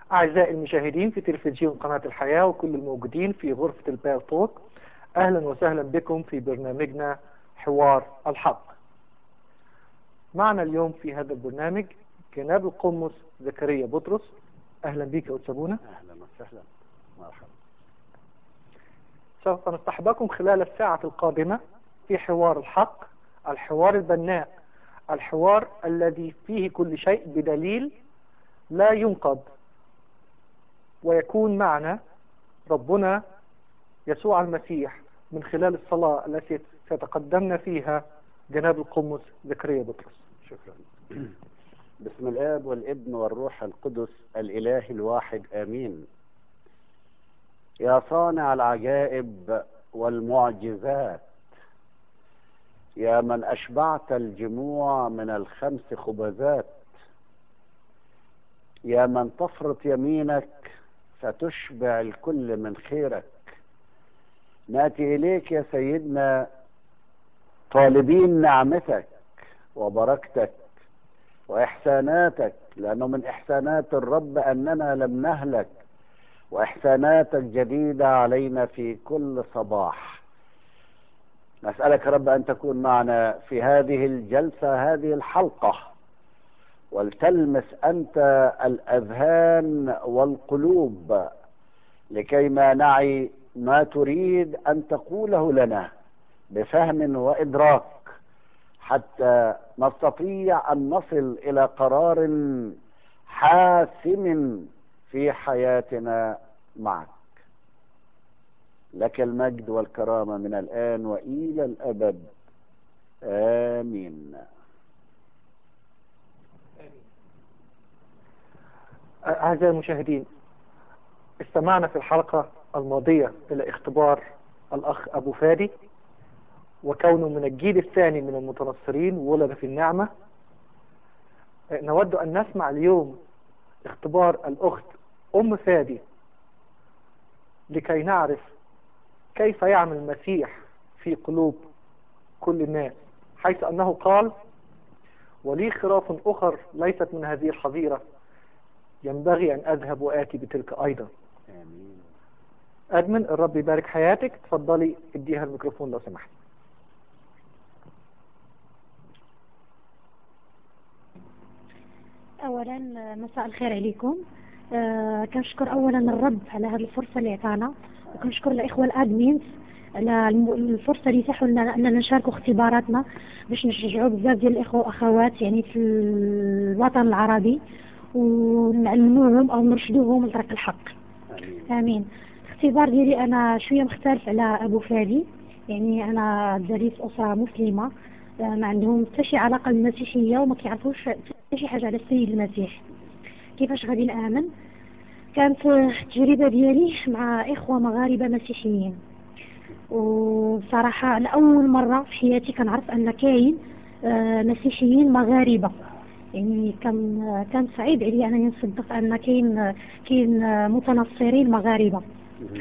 أعزائي المشاهدين في تلفزيون قناة الحياة وكل الموجودين في غرفة البال توك أهلا وسهلا بكم في برنامجنا حوار الحق معنا اليوم في هذا البرنامج جناب القمص زكريا بطرس أهلا بك يا أستاذنا أهلا وسهلا مرحبا سوف نصطحبكم خلال الساعة القادمة في حوار الحق الحوار البناء الحوار الذي فيه كل شيء بدليل لا ينقض ويكون معنا ربنا يسوع المسيح من خلال الصلاة التي سيتقدمنا فيها جناب القمص زكريا بطرس شكرا بسم الآب والابن والروح القدس الإله الواحد آمين يا صانع العجائب والمعجزات يا من أشبعت الجموع من الخمس خبزات يا من تفرط يمينك فتشبع الكل من خيرك ناتي اليك يا سيدنا طالبين نعمتك وبركتك واحساناتك لانه من احسانات الرب اننا لم نهلك واحساناتك جديده علينا في كل صباح نسالك يا رب ان تكون معنا في هذه الجلسه هذه الحلقه ولتلمس انت الاذهان والقلوب لكي ما نعي ما تريد ان تقوله لنا بفهم وادراك حتى نستطيع ان نصل الى قرار حاسم في حياتنا معك لك المجد والكرامه من الان والى الابد امين أعزائي المشاهدين استمعنا في الحلقة الماضية إلى اختبار الأخ أبو فادي وكونه من الجيل الثاني من المتنصرين ولد في النعمة نود أن نسمع اليوم اختبار الأخت أم فادي لكي نعرف كيف يعمل المسيح في قلوب كل الناس حيث أنه قال ولي خراف أخر ليست من هذه الحظيرة ينبغي أن أذهب وآتي بتلك أيضا امين أدمن الرب يبارك حياتك تفضلي اديها الميكروفون لو سمحت اولا مساء الخير عليكم آه كنشكر اولا الرب على هذه الفرصه اللي عطانا وكنشكر الاخوه الادمينز على الم- الفرصه اللي يتاحوا لنا اننا نشاركوا اختباراتنا باش نشجعوا بزاف ديال الاخوه واخوات يعني في الوطن العربي ونعلموهم او نرشدوهم لطريق الحق امين امين الاختبار ديالي انا شويه مختلف على ابو فادي يعني انا دريت اسره مسلمه آه، ما عندهم حتى شي علاقه بالمسيحيه وما كيعرفوش حتى شي حاجه على السيد المسيح كيفاش غادي نامن كانت آه، التجربه ديالي مع اخوه مغاربه مسيحيين وبصراحه انا اول مره في حياتي كنعرف ان كاين آه، مسيحيين مغاربه يعني كان آه، كان صعيب عليا انني نصدق ان كاين آه، كاين آه، متنصرين مغاربه مهم.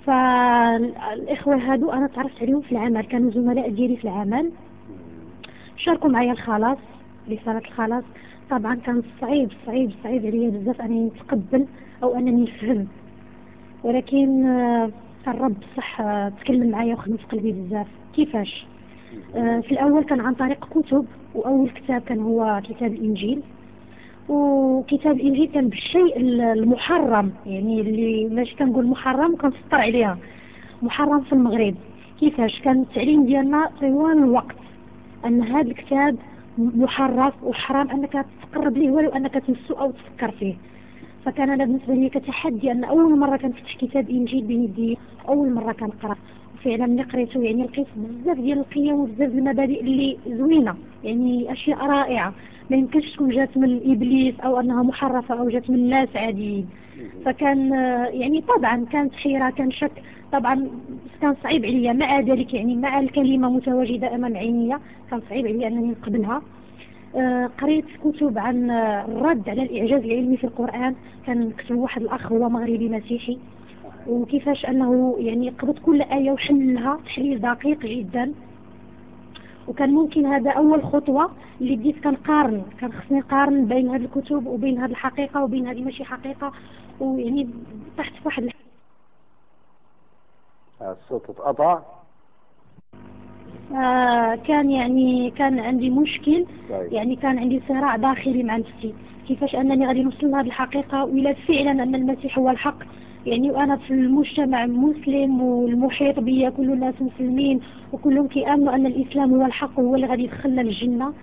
فالاخوه هادو انا تعرفت عليهم في العمل كانوا زملاء ديالي في العمل شاركوا معايا الخلاص رسالة الخلاص طبعا كان صعيب صعيب صعيب عليا بزاف انني نتقبل او انني نفهم ولكن آه، الرب صح آه، تكلم معايا وخدم في قلبي بزاف كيفاش آه، في الاول كان عن طريق كتب واول كتاب كان هو كتاب الانجيل وكتاب الانجيل كان بالشيء المحرم يعني اللي ماشي كنقول محرم كنسطر عليها محرم في المغرب كيفاش كان التعليم ديالنا طوال الوقت ان هذا الكتاب محرف وحرام انك تقرب ليه ولو انك تمسه او تفكر فيه فكان انا بالنسبه لي كتحدي ان اول مره كنفتح كتاب انجيل بين يدي اول مره كنقرا وفعلا ملي قريته يعني لقيت بزاف ديال القيم وبزاف ديال المبادئ اللي زوينه يعني اشياء رائعه ما يمكنش تكون جات من ابليس او انها محرفه او جات من ناس عاديين فكان آه، يعني طبعا كانت حيرة كان شك طبعا كان صعيب عليا مع ذلك يعني مع الكلمة متواجدة أمام عيني كان صعيب عليا أنني نقبلها آه، قريت كتب عن آه، الرد على الإعجاز العلمي في القرآن كان كتب واحد الأخ هو مغربي مسيحي وكيفاش أنه يعني قبض كل آية وحللها تحليل دقيق جدا وكان ممكن هذا أول خطوة اللي بديت كنقارن كان خصني نقارن بين هذه الكتب وبين هذه الحقيقة وبين هذه ماشي حقيقة ويعني تحت واحد الصوت اتقطع آه كان يعني كان عندي مشكل طيب. يعني كان عندي صراع داخلي مع نفسي كيفاش أنني غادي نوصل لهذه الحقيقة وإلى فعلا أن المسيح هو الحق يعني وأنا في المجتمع مسلم والمحيط بي كل الناس مسلمين وكلهم كيامنوا أن الإسلام هو الحق وهو اللي غادي يدخلنا للجنة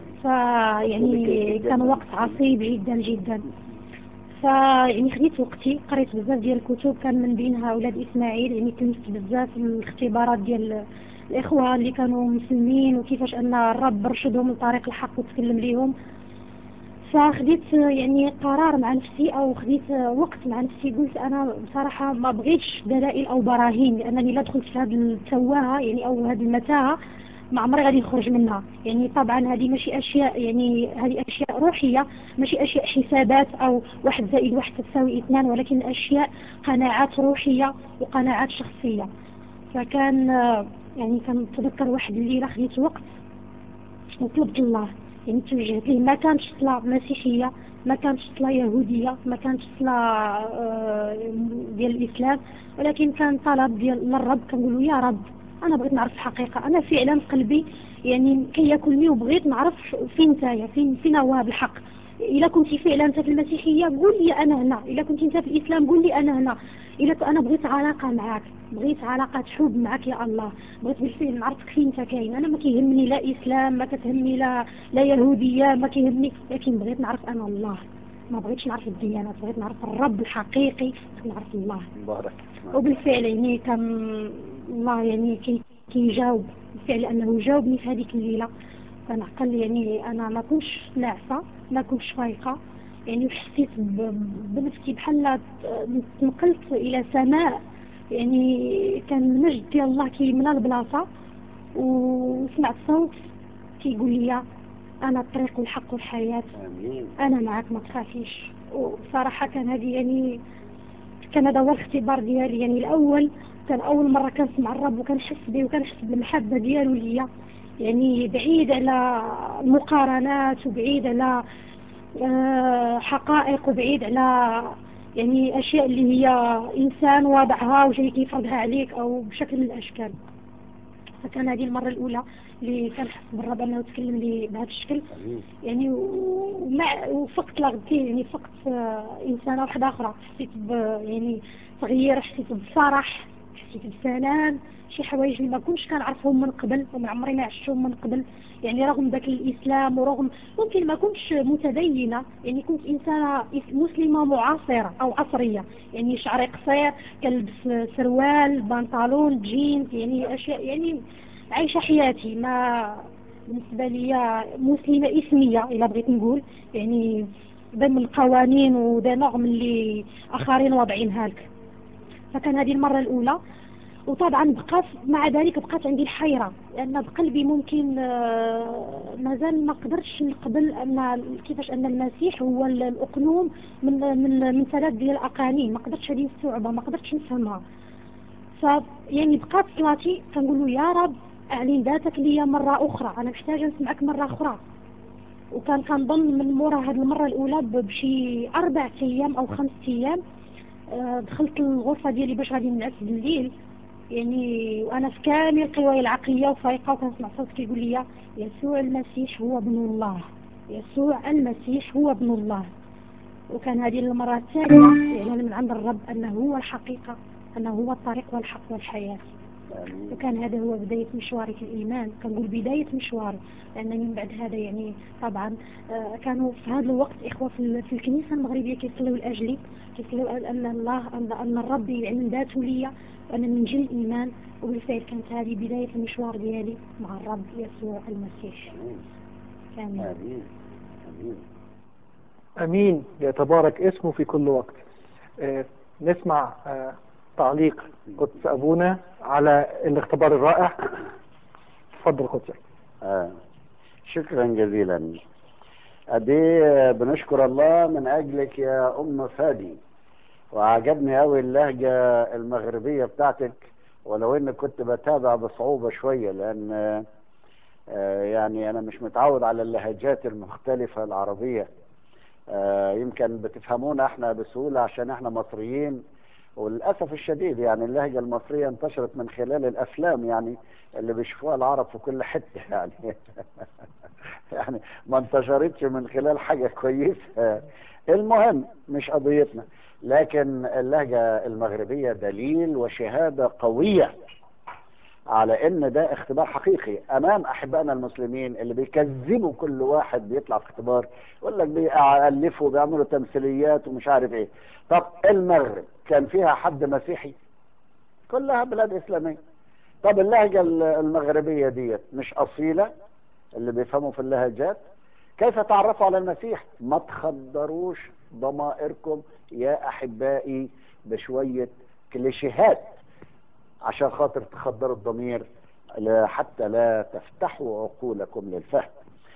فيعني كان وقت عصيب جدا جدا فيعني خديت وقتي قريت بزاف ديال الكتب كان من بينها أولاد إسماعيل يعني تلمست بزاف الاختبارات ديال الإخوة اللي كانوا مسلمين وكيفاش أن الرب رشدهم لطريق الحق وتكلم ليهم فخديت يعني قرار مع نفسي او خديت وقت مع نفسي قلت انا بصراحة ما بغيتش دلائل او براهين لانني لا دخلت في هذه التواهة يعني او هذه المتاهة ما عمري غادي نخرج منها يعني طبعا هذه ماشي اشياء يعني هذه اشياء روحية ماشي اشياء حسابات او واحد زائد واحد تساوي اثنان ولكن اشياء قناعات روحية وقناعات شخصية فكان يعني كنتذكر واحد الليلة خديت وقت وطلبت الله يعني توجهت ليه ما كانتش صلاة مسيحية ما كانتش صلاة يهودية ما كانتش صلاة آه، ديال الإسلام ولكن كان طلب ديال للرب كنقولوا يا رب أنا بغيت نعرف الحقيقة أنا فعلا قلبي يعني كياكلني وبغيت نعرف فين نتايا فين فين هو الحق إذا كنت فعلا أنت في المسيحية قول لي أنا هنا إذا كنت أنت في الإسلام قول لي أنا هنا إذا أنا بغيت علاقة معك بغيت علاقة حب معك يا الله بغيت بالفعل نعرفك فين أنت كاين أنا ما كيهمني لا إسلام ما كتهمني لا لا يهودية ما كيهمني لكن بغيت نعرف أنا الله ما بغيتش نعرف الديانات بغيت نعرف الرب الحقيقي بغيت نعرف الله بارك وبالفعل يعني كان الله يعني كي كيجاوب بالفعل لأنه جاوبني في هذيك الليلة فنعقل يعني أنا ما كنتش ناعسة ما كنتش فايقة يعني حسيت بنفسي بحال تنقلت إلى سماء يعني كان مجد ديال الله كي من البلاصة وسمعت صوت كيقول لي أنا الطريق والحق والحياة أنا معك ما تخافيش وصراحة كان هذه يعني كان هذا هو الاختبار ديالي يعني الأول كان أول مرة كنسمع الرب وكنحس به وكنحس بالمحبة ديالو ليا يعني بعيد على المقارنات وبعيد على آه، حقائق وبعيد على يعني أشياء اللي هي إنسان واضعها وجاي كيفرضها عليك أو بشكل من الأشكال فكان هذه المرة الأولى اللي كنحس بالرب أنه تكلم لي بهذا الشكل يعني ومع وفقت لغدي يعني فقت آه، إنسانة واحدة أخرى حسيت ب يعني تغيير حسيت بفرح حسيت بسلام شي حوايج اللي ما كنتش كنعرفهم من قبل وما عمري ما عشتهم من قبل يعني رغم ذاك الإسلام ورغم ممكن ما كنتش متدينة يعني كنت إنسانة مسلمة معاصرة أو عصرية يعني شعري قصير كنلبس سروال بنطلون جينز يعني أشياء يعني عايشة حياتي ما بالنسبة لي مسلمة اسمية إلا بغيت نقول يعني ضمن القوانين وذا نوع من اللي آخرين واضعينها لك فكان هذه المرة الأولى وطبعا بقات مع ذلك بقات عندي الحيرة لأن بقلبي ممكن آه، مازال ما قدرتش نقبل أن كيفاش أن المسيح هو الأقنوم من من من ثلاث ديال الأقانيم ما قدرتش هذه نستوعبها ما قدرتش نفهمها ف يعني بقات صلاتي كنقول له يا رب أعلن ذاتك لي مرة أخرى أنا محتاجة نسمعك مرة أخرى وكان كنظن من مورا هذه المرة الأولى بشي أربع أيام أو خمس أيام آه، دخلت الغرفة ديالي باش غادي نعس بالليل يعني وأنا في كامل القواي العقلية وفايقة وكنسمع صوت كيقول لي يسوع المسيح هو ابن الله يسوع المسيح هو ابن الله وكان هذه المرة الثانية يعني من عند الرب أنه هو الحقيقة أنه هو الطريق والحق والحياة وكان هذا هو بداية مشواري في الإيمان كنقول بداية مشواري لأن من بعد هذا يعني طبعا آه، كانوا في هذا الوقت إخوة في الكنيسة المغربية كيصلوا لأجلي كيصلوا أن الله أن الرب يعلن ذاته لي وأنا من جل الإيمان وبالفعل كانت هذه بداية المشوار ديالي مع الرب يسوع المسيح آمين آمين أمين يتبارك اسمه في كل وقت آه نسمع آه تعليق قدس أبونا على الاختبار الرائع تفضل قدسك آه. شكرا جزيلا أدي آه، بنشكر الله من أجلك يا أم فادي وعجبني قوي اللهجة المغربية بتاعتك ولو اني كنت بتابع بصعوبة شوية لان آه، يعني انا مش متعود على اللهجات المختلفة العربية آه، يمكن بتفهمونا احنا بسهولة عشان احنا مصريين وللأسف الشديد يعني اللهجة المصرية انتشرت من خلال الأفلام يعني اللي بيشوفوها العرب في كل حتة يعني يعني ما انتشرتش من خلال حاجة كويسة المهم مش قضيتنا لكن اللهجة المغربية دليل وشهادة قوية على ان ده اختبار حقيقي امام احبائنا المسلمين اللي بيكذبوا كل واحد بيطلع في اختبار يقول لك بيألفوا بيعملوا تمثيليات ومش عارف ايه طب المغرب كان فيها حد مسيحي كلها بلاد اسلاميه طب اللهجه المغربيه ديت مش اصيله اللي بيفهموا في اللهجات كيف تعرفوا على المسيح ما تخدروش ضمائركم يا احبائي بشويه كليشيهات عشان خاطر تخدروا الضمير لا- حتى لا تفتحوا عقولكم للفهم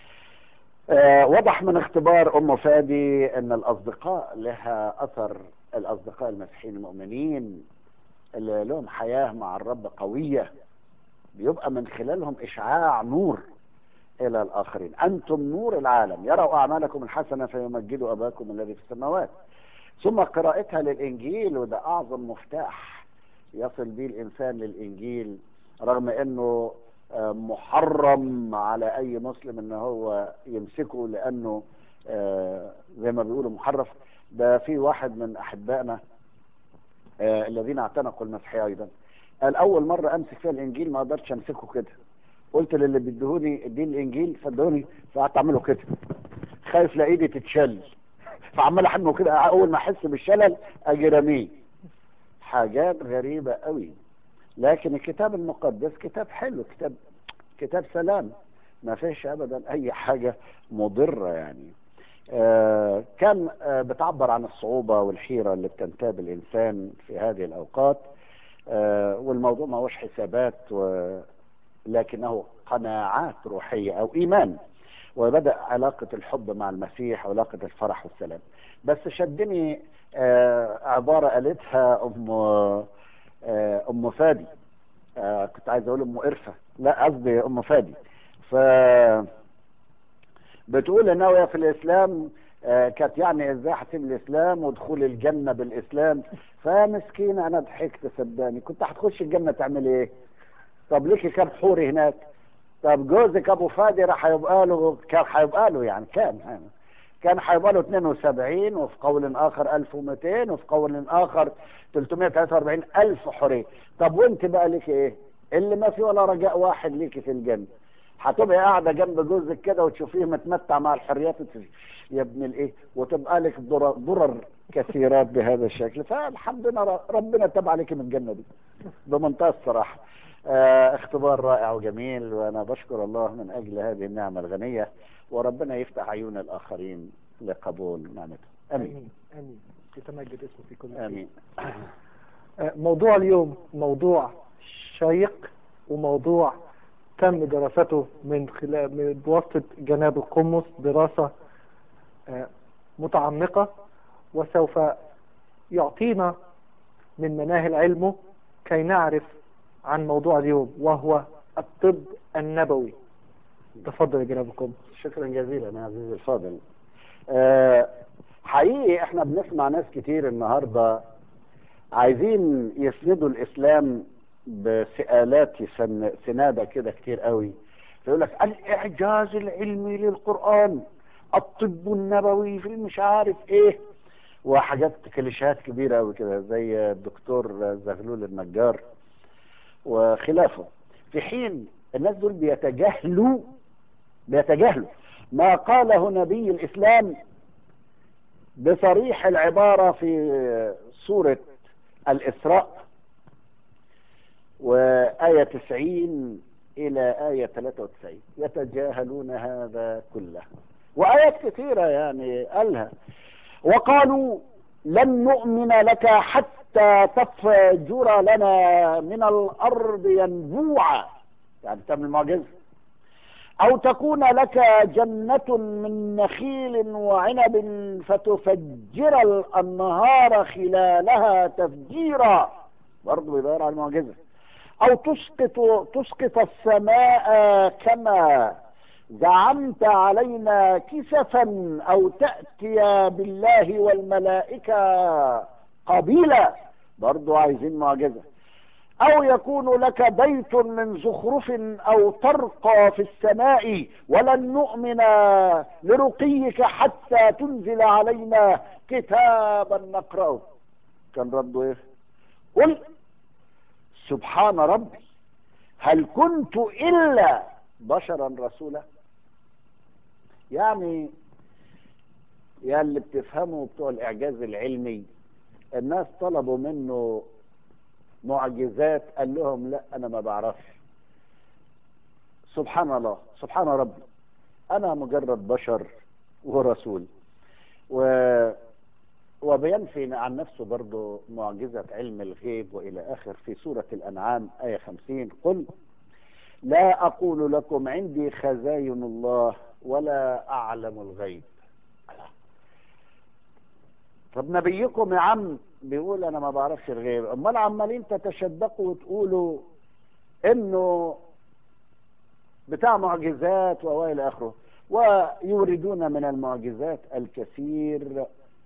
آه، وضح من اختبار ام فادي ان الاصدقاء لها اثر الاصدقاء المسيحيين المؤمنين اللي لهم حياه مع الرب قويه بيبقى من خلالهم اشعاع نور الى الاخرين انتم نور العالم يروا اعمالكم الحسنه فيمجدوا اباكم الذي في السماوات ثم قراءتها للانجيل وده اعظم مفتاح يصل به الانسان للانجيل رغم انه آه، محرم على اي مسلم ان هو يمسكه لانه آه، زي ما بيقولوا محرف ده في واحد من احبائنا آه، الذين اعتنقوا المسيحيه ايضا قال اول مره امسك فيها الانجيل ما قدرتش امسكه كده قلت للي بيديهوني اديني الانجيل فادوني فقعدت اعمله كده خايف لا ايدي تتشل فعمال احمله كده اول ما احس بالشلل اجي راميه حاجات غريبه قوي لكن الكتاب المقدس كتاب حلو كتاب كتاب سلام ما فيش ابدا اي حاجه مضره يعني آه كان آه بتعبر عن الصعوبه والحيره اللي بتنتاب الانسان في هذه الاوقات آه والموضوع ما هوش حسابات و... لكنه قناعات روحيه او ايمان وبدا علاقه الحب مع المسيح وعلاقه الفرح والسلام بس شدني آه عباره قالتها ام آه ام فادي آه كنت عايز اقول ام قرفه لا قصدي ام فادي ف بتقول ان هو في الاسلام آه كانت يعني ازاي هسيب الاسلام ودخول الجنه بالاسلام فمسكينه انا ضحكت صدقني كنت هتخش الجنه تعمل ايه؟ طب ليكي كام حوري هناك؟ طب جوزك ابو فادي راح هيبقى له كان هيبقى له يعني كام يعني كان هيبقى له 72 وفي قول اخر 1200 وفي قول اخر 343 الف حوريه طب وانت بقى ليك ايه؟ اللي ما في ولا رجاء واحد ليكي في الجنه هتبقى قاعده جنب جوزك كده وتشوفيه متمتع مع الحريات وتش... يا ابن الايه وتبقى لك ضرر, ضرر كثيرات بهذا الشكل فالحمد لله ربنا تاب عليك من الجنه دي بمنتهى الصراحه آه اختبار رائع وجميل وانا بشكر الله من اجل هذه النعمه الغنيه وربنا يفتح عيون الاخرين لقبول نعمته امين امين امين يتمجد اسمه في كل شيء امين آه، موضوع اليوم موضوع شيق وموضوع تم دراسته من خلال من بواسطة جناب القمص دراسة آه، متعمقة وسوف يعطينا من مناهل علمه كي نعرف عن موضوع اليوم وهو الطب النبوي تفضل يا جناب القمص شكرا جزيلا يا عزيزي الفاضل آه حقيقي احنا بنسمع ناس كتير النهارده عايزين يسندوا الاسلام بسئالات يسن سناده كده كتير قوي فيقول لك الاعجاز العلمي للقران الطب النبوي في مش عارف ايه وحاجات كليشات كبيره قوي كده زي الدكتور زغلول النجار وخلافه في حين الناس دول بيتجاهلوا بيتجاهلوا ما قاله نبي الاسلام بصريح العباره في سوره الاسراء وآية 90 إلى آية 93 يتجاهلون هذا كله وآيات كثيرة يعني قالها وقالوا لن نؤمن لك حتى تفجر لنا من الأرض ينبوعا يعني تعمل معجزة أو تكون لك جنة من نخيل وعنب فتفجر الأنهار خلالها تفجيرا برضه بيدور على المعجزة أو تسقط تسقط السماء كما زعمت علينا كسفا أو تأتي بالله والملائكة قبيلا برضو عايزين معجزة أو يكون لك بيت من زخرف أو ترقى في السماء ولن نؤمن لرقيك حتى تنزل علينا كتابا نقرأه كان رده إيه؟ قل سبحان ربي هل كنت إلا بشرا رسولا يعني يا اللي بتفهموا بتوع الإعجاز العلمي الناس طلبوا منه معجزات قال لهم لا انا ما بعرفش سبحان الله سبحان ربي انا مجرد بشر ورسول و وبينفي عن نفسه برضه معجزة علم الغيب وإلى آخر في سورة الأنعام آية خمسين قل لا أقول لكم عندي خزاين الله ولا أعلم الغيب طب نبيكم يا عم بيقول انا ما بعرفش الغيب امال عمالين تتشدقوا وتقولوا انه بتاع معجزات والى اخره ويوردون من المعجزات الكثير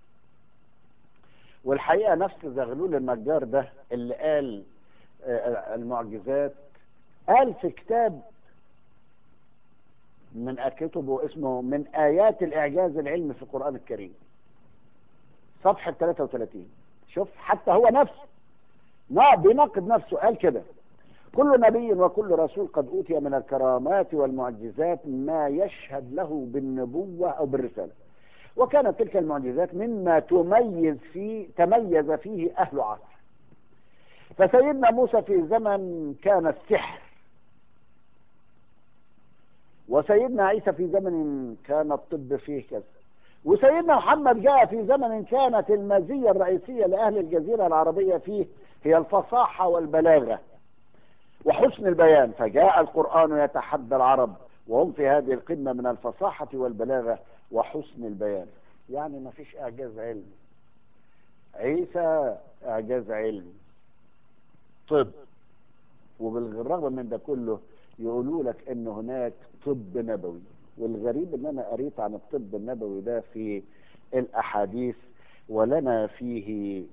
والحقيقه نفس زغلول النجار ده اللي قال المعجزات قال في كتاب من كتبه اسمه من ايات الاعجاز العلمي في القران الكريم صفحه 33 شوف حتى هو نفسه ما بيناقض نفسه قال كده كل نبي وكل رسول قد أوتي من الكرامات والمعجزات ما يشهد له بالنبوة أو بالرسالة وكانت تلك المعجزات مما تميز فيه تميز فيه أهل عصر فسيدنا موسى في زمن كان السحر وسيدنا عيسى في زمن كان الطب فيه كذا وسيدنا محمد جاء في زمن كانت المزية الرئيسية لأهل الجزيرة العربية فيه هي الفصاحة والبلاغة وحسن البيان فجاء القرآن يتحدى العرب وهم في هذه القمة من الفصاحة والبلاغة وحسن البيان يعني ما فيش إعجاز علمي عيسى إعجاز علمي طب وبالرغم من ده كله يقولوا لك ان هناك طب نبوي والغريب ان انا قريت عن الطب النبوي ده في الاحاديث ولنا فيه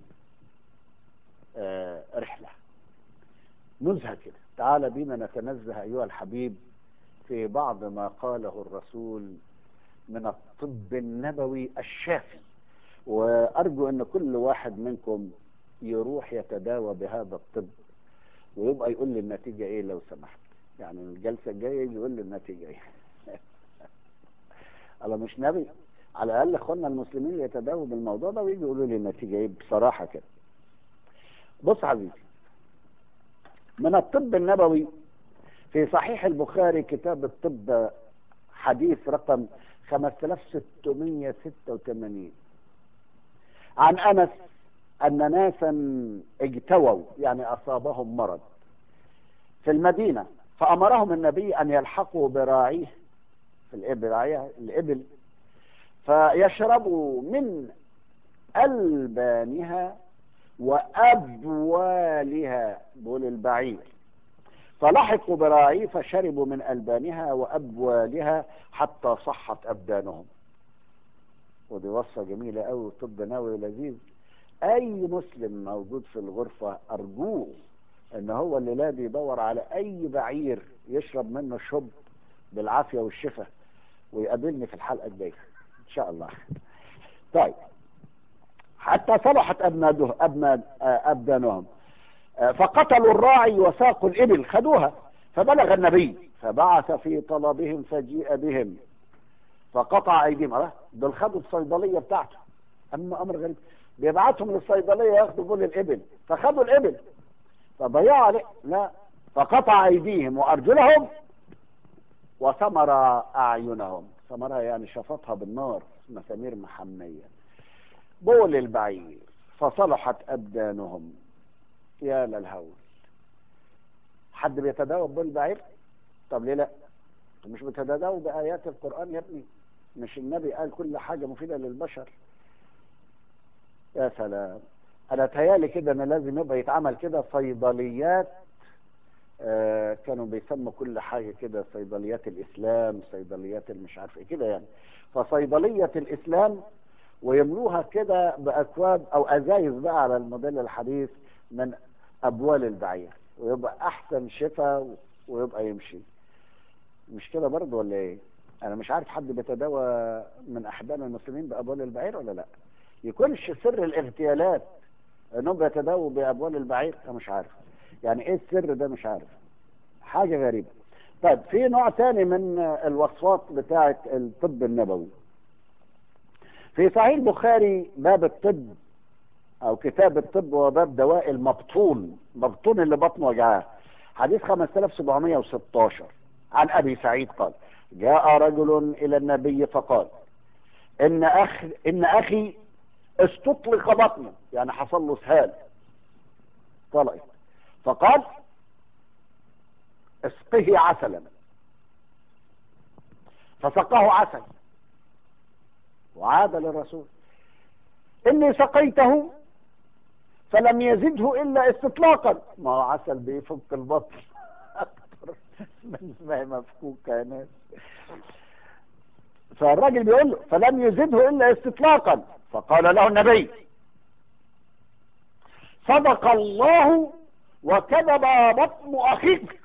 آه رحله نزهه كده تعال بينا نتنزه ايها الحبيب في بعض ما قاله الرسول من الطب النبوي الشافي وارجو ان كل واحد منكم يروح يتداوى بهذا الطب ويبقى يقول لي النتيجه ايه لو سمحت يعني الجلسه الجايه يجي يقول لي النتيجه ايه الله مش نبي على الاقل اخواننا المسلمين يتداووا بالموضوع ده ويجي يقولوا لي النتيجه ايه بصراحه كده بص عزيزي من الطب النبوي في صحيح البخاري كتاب الطب حديث رقم 5686 عن انس ان ناسا اجتووا يعني اصابهم مرض في المدينه فامرهم النبي ان يلحقوا براعيه في الابل الابل فيشربوا من البانها وابوالها بول البعير فلحقوا براعيه فشربوا من البانها وابوالها حتى صحت ابدانهم ودي وصفه جميله قوي طب نووي لذيذ اي مسلم موجود في الغرفه ارجوه ان هو اللي لا بيدور على اي بعير يشرب منه شب بالعافيه والشفاء ويقابلني في الحلقه الجايه ان شاء الله طيب حتى صلحت ابناده ابناد ابدانهم فقتلوا الراعي وساقوا الابل خدوها فبلغ النبي فبعث في طلبهم فجيء بهم فقطع ايديهم دول خدوا الصيدليه بتاعته اما امر غريب بيبعتهم للصيدليه ياخدوا بول الابل فخدوا الابل فضيعوا عليه لا فقطع ايديهم وارجلهم وثمر اعينهم ثمرها يعني شفطها بالنار مسامير محميه بول البعير فصلحت ابدانهم يا للهول حد بيتداوى بول البعير طب ليه لا مش بتتداوى بايات القران يا ابني مش النبي قال كل حاجه مفيده للبشر يا سلام انا تهيالي كده ان لازم يبقى يتعمل كده صيدليات آه، كانوا بيسموا كل حاجة كده صيدليات الإسلام صيدليات المش عارف ايه كده يعني فصيدلية الإسلام ويملوها كده بأكواب أو أزايز بقى على الموديل الحديث من أبوال البعير ويبقى أحسن شفاء ويبقى يمشي مش كده برضه ولا إيه؟ أنا مش عارف حد بيتداوى من أحبان المسلمين بأبوال البعير ولا لأ؟ يكونش سر الاغتيالات انهم بيتداووا بابوال البعير انا مش عارف يعني ايه السر ده مش عارف حاجه غريبه طيب في نوع تاني من الوصفات بتاعه الطب النبوي في صحيح البخاري باب الطب او كتاب الطب وباب دواء المبطون مبطون اللي بطنه وجعاه حديث 5716 عن ابي سعيد قال جاء رجل الى النبي فقال ان اخ ان اخي استطلق بطنه يعني حصل له سهال طلقت فقال اسقه عسلا فسقاه عسل وعاد للرسول اني سقيته فلم يزده الا استطلاقا ما هو عسل بيفك البطن اكتر من ما هي مفكوكه يا ناس فالراجل بيقول له فلم يزده الا استطلاقا فقال له النبي صدق الله وكذب بطن اخيك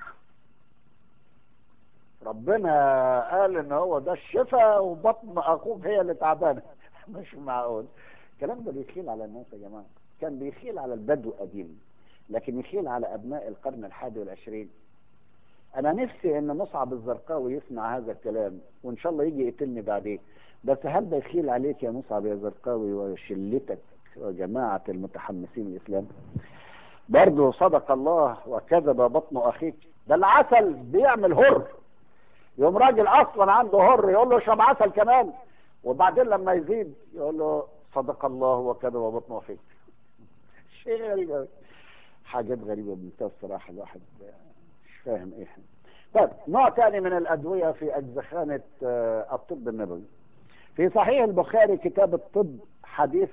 ربنا قال ان هو ده الشفاء وبطن اخوك هي اللي تعبانه مش معقول الكلام ده بيخيل على الناس يا جماعه كان بيخيل على البدو قديم لكن يخيل على ابناء القرن الحادي والعشرين انا نفسي ان مصعب الزرقاوي يسمع هذا الكلام وان شاء الله يجي يقتلني بعدين بس هل ده يخيل عليك يا مصعب يا زرقاوي وشلتك وجماعة المتحمسين الإسلام برضه صدق الله وكذب بطن أخيك ده العسل بيعمل هر يوم راجل أصلا عنده هر يقول له اشرب عسل كمان وبعدين لما يزيد يقول له صدق الله وكذب بطن أخيك شيء غريب أوي حاجات غريبة بمنتهى الصراحة الواحد مش فاهم ايه طيب نوع ثاني من الأدوية في أجزخانة الطب النبوي في صحيح البخاري كتاب الطب حديث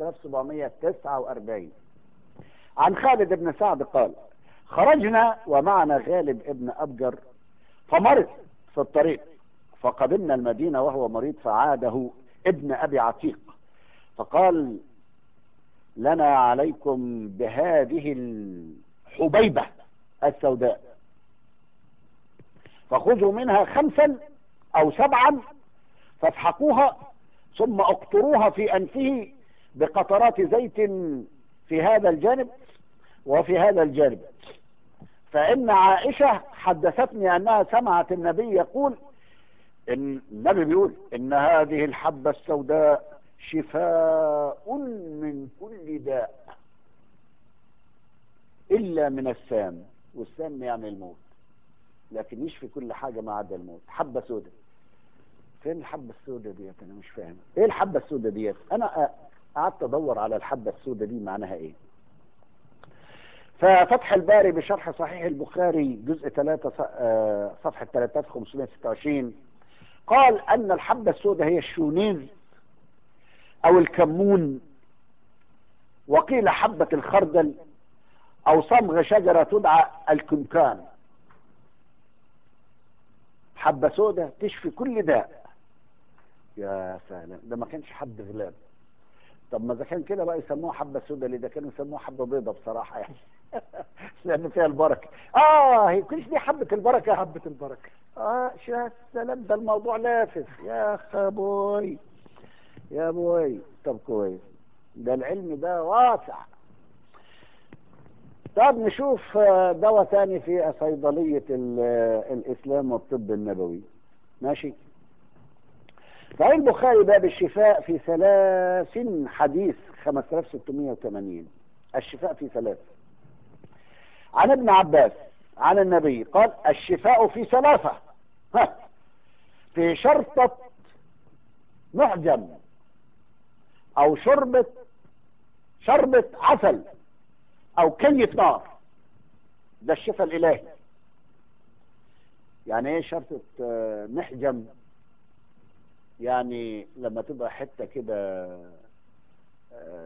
5749 عن خالد بن سعد قال خرجنا ومعنا غالب ابن أبجر فمرض في الطريق فقدمنا المدينة وهو مريض فعاده ابن أبي عتيق فقال لنا عليكم بهذه الحبيبة السوداء فخذوا منها خمسا أو سبعا فاسحقوها ثم اقطروها في انفه بقطرات زيت في هذا الجانب وفي هذا الجانب فان عائشه حدثتني انها سمعت النبي يقول ان النبي بيقول ان هذه الحبه السوداء شفاء من كل داء الا من السام والسام يعني الموت لكن يشفي كل حاجه ما عدا الموت حبه سوداء فين الحبة السوداء ديت انا مش فاهم ايه الحبة السوداء ديت انا قعدت ادور على الحبة السوداء دي معناها ايه ففتح الباري بشرح صحيح البخاري جزء 3 صفحة 3526 قال ان الحبة السوداء هي الشونيز او الكمون وقيل حبة الخردل او صمغ شجرة تدعى الكمكان حبة سوداء تشفي كل داء يا سلام ده ما كانش حب غلاب طب ما اذا كان كده بقى يسموها حبه سوداء ليه ده كانوا يسموها حبه بيضه بصراحه يعني لان فيها البركه اه هي كلش دي حبه البركه حبة البركة اه يا سلام ده الموضوع لافف يا خبوي يا بوي طب كويس ده العلم ده واسع طب نشوف دواء ثاني في صيدلية الإسلام والطب النبوي ماشي صحيح البخاري باب الشفاء في ثلاث حديث 5680 الشفاء في ثلاث عن ابن عباس عن النبي قال الشفاء في ثلاثة ها في شرطة معجم أو شربة شربة عسل أو كية نار ده الشفاء الإلهي يعني ايه شرطة محجم يعني لما تبقى حتة كده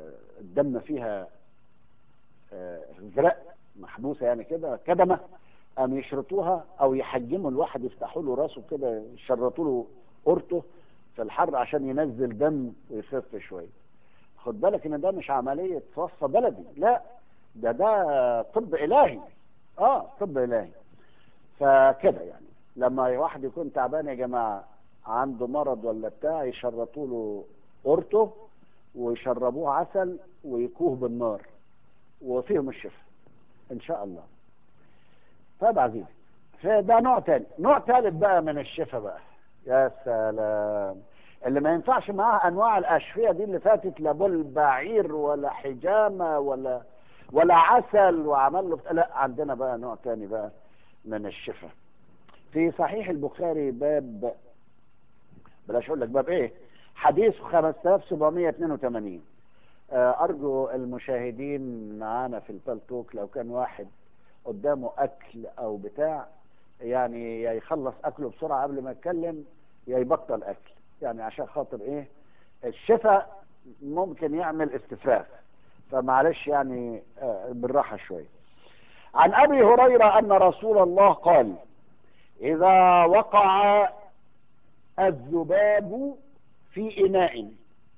الدم فيها زرق محبوسة يعني كده كدمة قام يشرطوها او يحجموا الواحد يفتحوا له راسه كده يشرطوا له قرطه في الحر عشان ينزل دم ويخف شويه خد بالك ان ده مش عمليه وصفه بلدي لا ده ده طب الهي اه طب الهي فكده يعني لما واحد يكون تعبان يا جماعه عنده مرض ولا بتاع يشرطوا له قرطه ويشربوه عسل ويكوه بالنار وفيهم الشفاء ان شاء الله طيب عزيزي فده نوع تاني نوع تالت بقى من الشفاء بقى يا سلام اللي ما ينفعش معاها انواع الاشفيه دي اللي فاتت لا بول بعير ولا حجامه ولا ولا عسل وعمل له بت- لا عندنا بقى نوع تاني بقى من الشفاء في صحيح البخاري باب بلاش اقول لك باب ايه حديث 5782 آه، ارجو المشاهدين معانا في البلتوك لو كان واحد قدامه اكل او بتاع يعني يا يخلص اكله بسرعه قبل ما يتكلم يا يبطل اكل يعني عشان خاطر ايه الشفاء ممكن يعمل استفراغ فمعلش يعني آه، بالراحه شويه عن ابي هريره ان رسول الله قال اذا وقع الذباب في اناء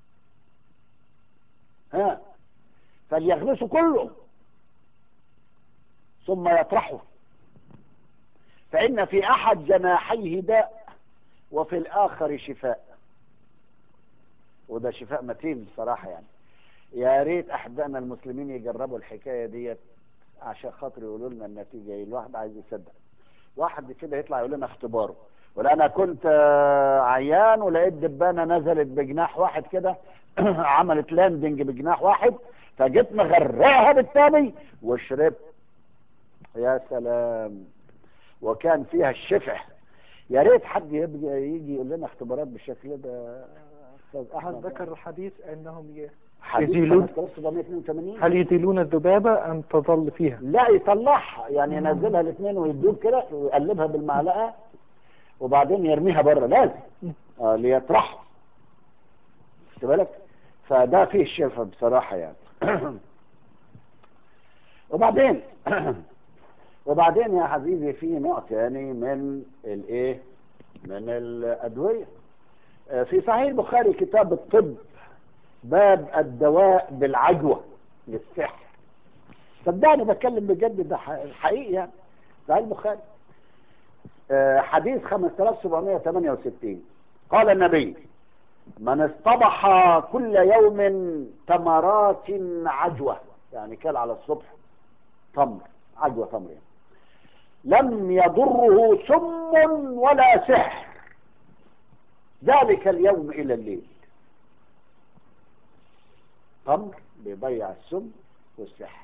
ها فليغمسه كله ثم يطرحه فإن في أحد جناحيه داء وفي الآخر شفاء وده شفاء متين بصراحة يعني يا ريت أحبائنا المسلمين يجربوا الحكاية ديت عشان خاطر يقولوا لنا النتيجة ايه الواحد عايز يصدق واحد كده يطلع يقول لنا اختباره ولا انا كنت آه، عيان ولقيت دبانه نزلت بجناح واحد كده عملت لاندنج بجناح واحد فجيت مغرقها بالتاني وشربت يا سلام وكان فيها الشفع يا ريت حد يبقى يجي يقول لنا اختبارات بالشكل ده استاذ هل احمد ذكر الحديث انهم ي... حديث يزيلون؟ 5782 هل يزيلون الذبابة ام تظل فيها لا يطلعها يعني ينزلها الاثنين ويدوب كده ويقلبها بالمعلقه وبعدين يرميها بره لازم آه ليطرحها خد بالك فده فيه الشفا بصراحه يعني وبعدين وبعدين يا حبيبي في نوع تاني من الايه من الادويه آه، في صحيح البخاري كتاب الطب باب الدواء بالعجوه للسحر صدقني بتكلم بجد ده ح- حقيقي يعني صحيح البخاري آه، حديث 5768 قال النبي من اصطبح كل يوم تمرات عجوة يعني كل على الصبح تمر عجوة تمر يعني. لم يضره سم ولا سحر ذلك اليوم إلى الليل تمر بيضيع السم والسحر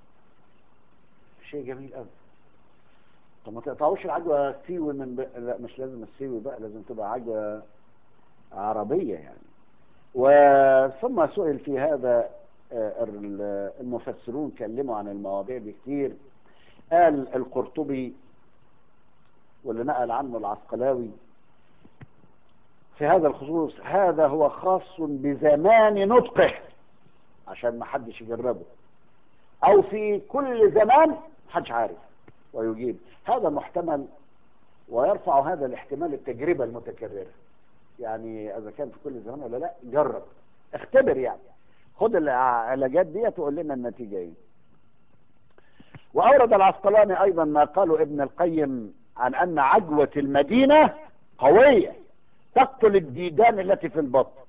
شيء جميل قوي طب ما تقطعوش العجوه سيوي من ب... لا مش لازم السيوي بقى لازم تبقى عجوه عربيه يعني وثم سئل في هذا آه، ال- المفسرون كلموا عن المواضيع دي كتير قال القرطبي واللي نقل عنه العسقلاوي في هذا الخصوص هذا هو خاص بزمان نطقه عشان ما حدش يجربه او في كل زمان محدش عارف ويجيب هذا محتمل ويرفع هذا الاحتمال التجربة المتكررة يعني اذا كان في كل زمان ولا لا جرب اختبر يعني خد العلاجات دي تقول لنا النتيجة ايه واورد العسقلاني ايضا ما قاله ابن القيم عن ان عجوة المدينة قوية تقتل الديدان التي في البطن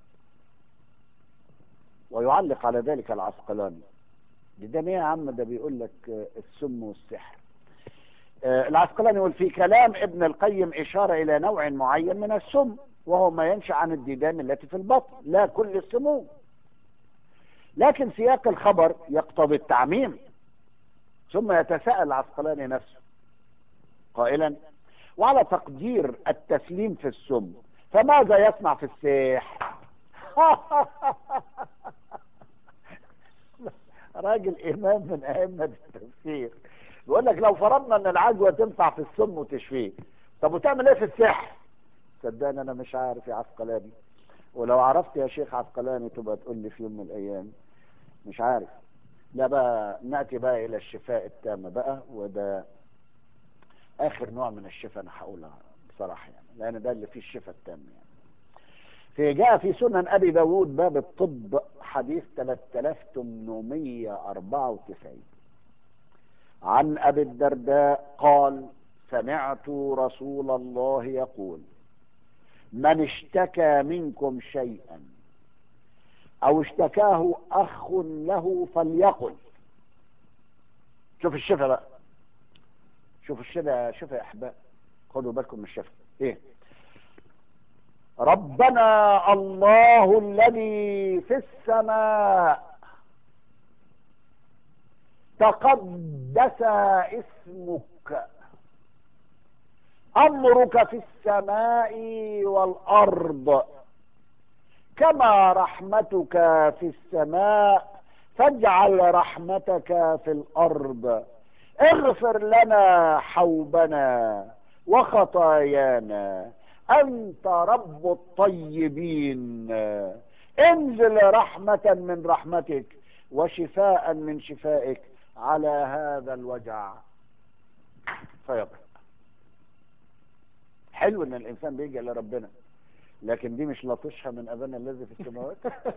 ويعلق على ذلك العسقلاني ديدان ايه يا عم ده بيقول لك آه، السم والسحر آه، العسقلاني يقول في كلام ابن القيم إشارة إلى نوع معين من السم وهو ما ينشأ عن الديدان التي في البطن لا كل السموم لكن سياق الخبر يقتضي التعميم ثم يتساءل العسقلاني نفسه قائلا وعلى تقدير التسليم في السم فماذا يصنع في السحر راجل إمام من أئمة التفسير بيقول لك لو فرضنا ان العجوه تنفع في السم وتشفيه طب وتعمل ايه في السحر صدقني انا مش عارف يا عسقلاني ولو عرفت يا شيخ عسقلاني تبقى تقول لي في يوم من الايام مش عارف لا بقى ناتي بقى الى الشفاء التام بقى وده اخر نوع من الشفاء انا هقولها بصراحه يعني لان ده اللي فيه الشفاء التام يعني في جاء في سنن ابي داود باب الطب حديث 3894 عن ابي الدرداء قال سمعت رسول الله يقول من اشتكى منكم شيئا او اشتكاه اخ له فليقل شوف الشفا بقى شوف الشفا شوف يا احباب خدوا بالكم من الشفا ايه ربنا الله الذي في السماء تقدس اسمك امرك في السماء والارض كما رحمتك في السماء فاجعل رحمتك في الارض اغفر لنا حوبنا وخطايانا انت رب الطيبين انزل رحمه من رحمتك وشفاء من شفائك على هذا الوجع فيبقى حلو ان الانسان بيجي لربنا لكن دي مش لطشها من ابانا الذي في السماوات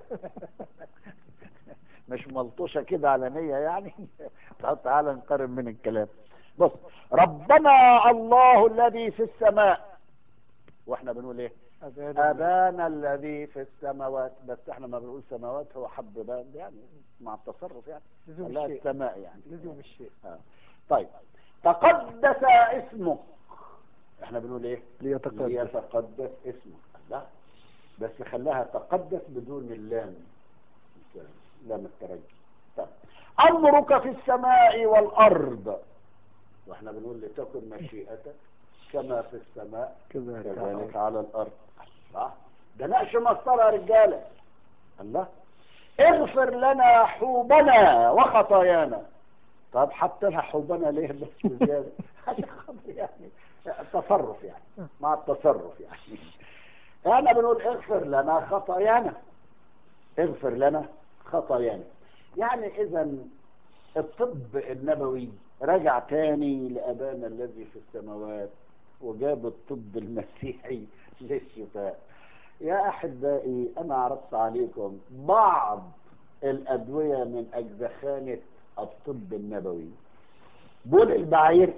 مش ملطوشه كده علنيه يعني طب تعالى نقارن من الكلام بص ربنا الله الذي في السماء واحنا بنقول ايه ابانا الذي في السماوات بس احنا ما بنقول سماوات هو حب باب يعني مع التصرف يعني لزوم لا الشيء السماء يعني لزوم الشيء آه. طيب تقدس اسمه احنا بنقول ايه ليتقدس ليتقدس اسمه لا بس خلاها تقدس بدون اللام لام الترجي طيب امرك في السماء والارض واحنا بنقول لتكن مشيئتك كما في السماء كذلك كذلك على الارض الله ده نقش مسطره يا رجاله الله اغفر لنا حوبنا وخطايانا طب حط لها حوبنا ليه بس زياده عشان خاطر يعني تصرف يعني مع التصرف يعني احنا بنقول اغفر لنا خطايانا اغفر لنا خطايانا يعني اذا الطب النبوي رجع تاني لابانا الذي في السماوات وجاب الطب المسيحي للشفاء يا احبائي انا عرضت عليكم بعض الادويه من اجزخانه الطب النبوي بول البعير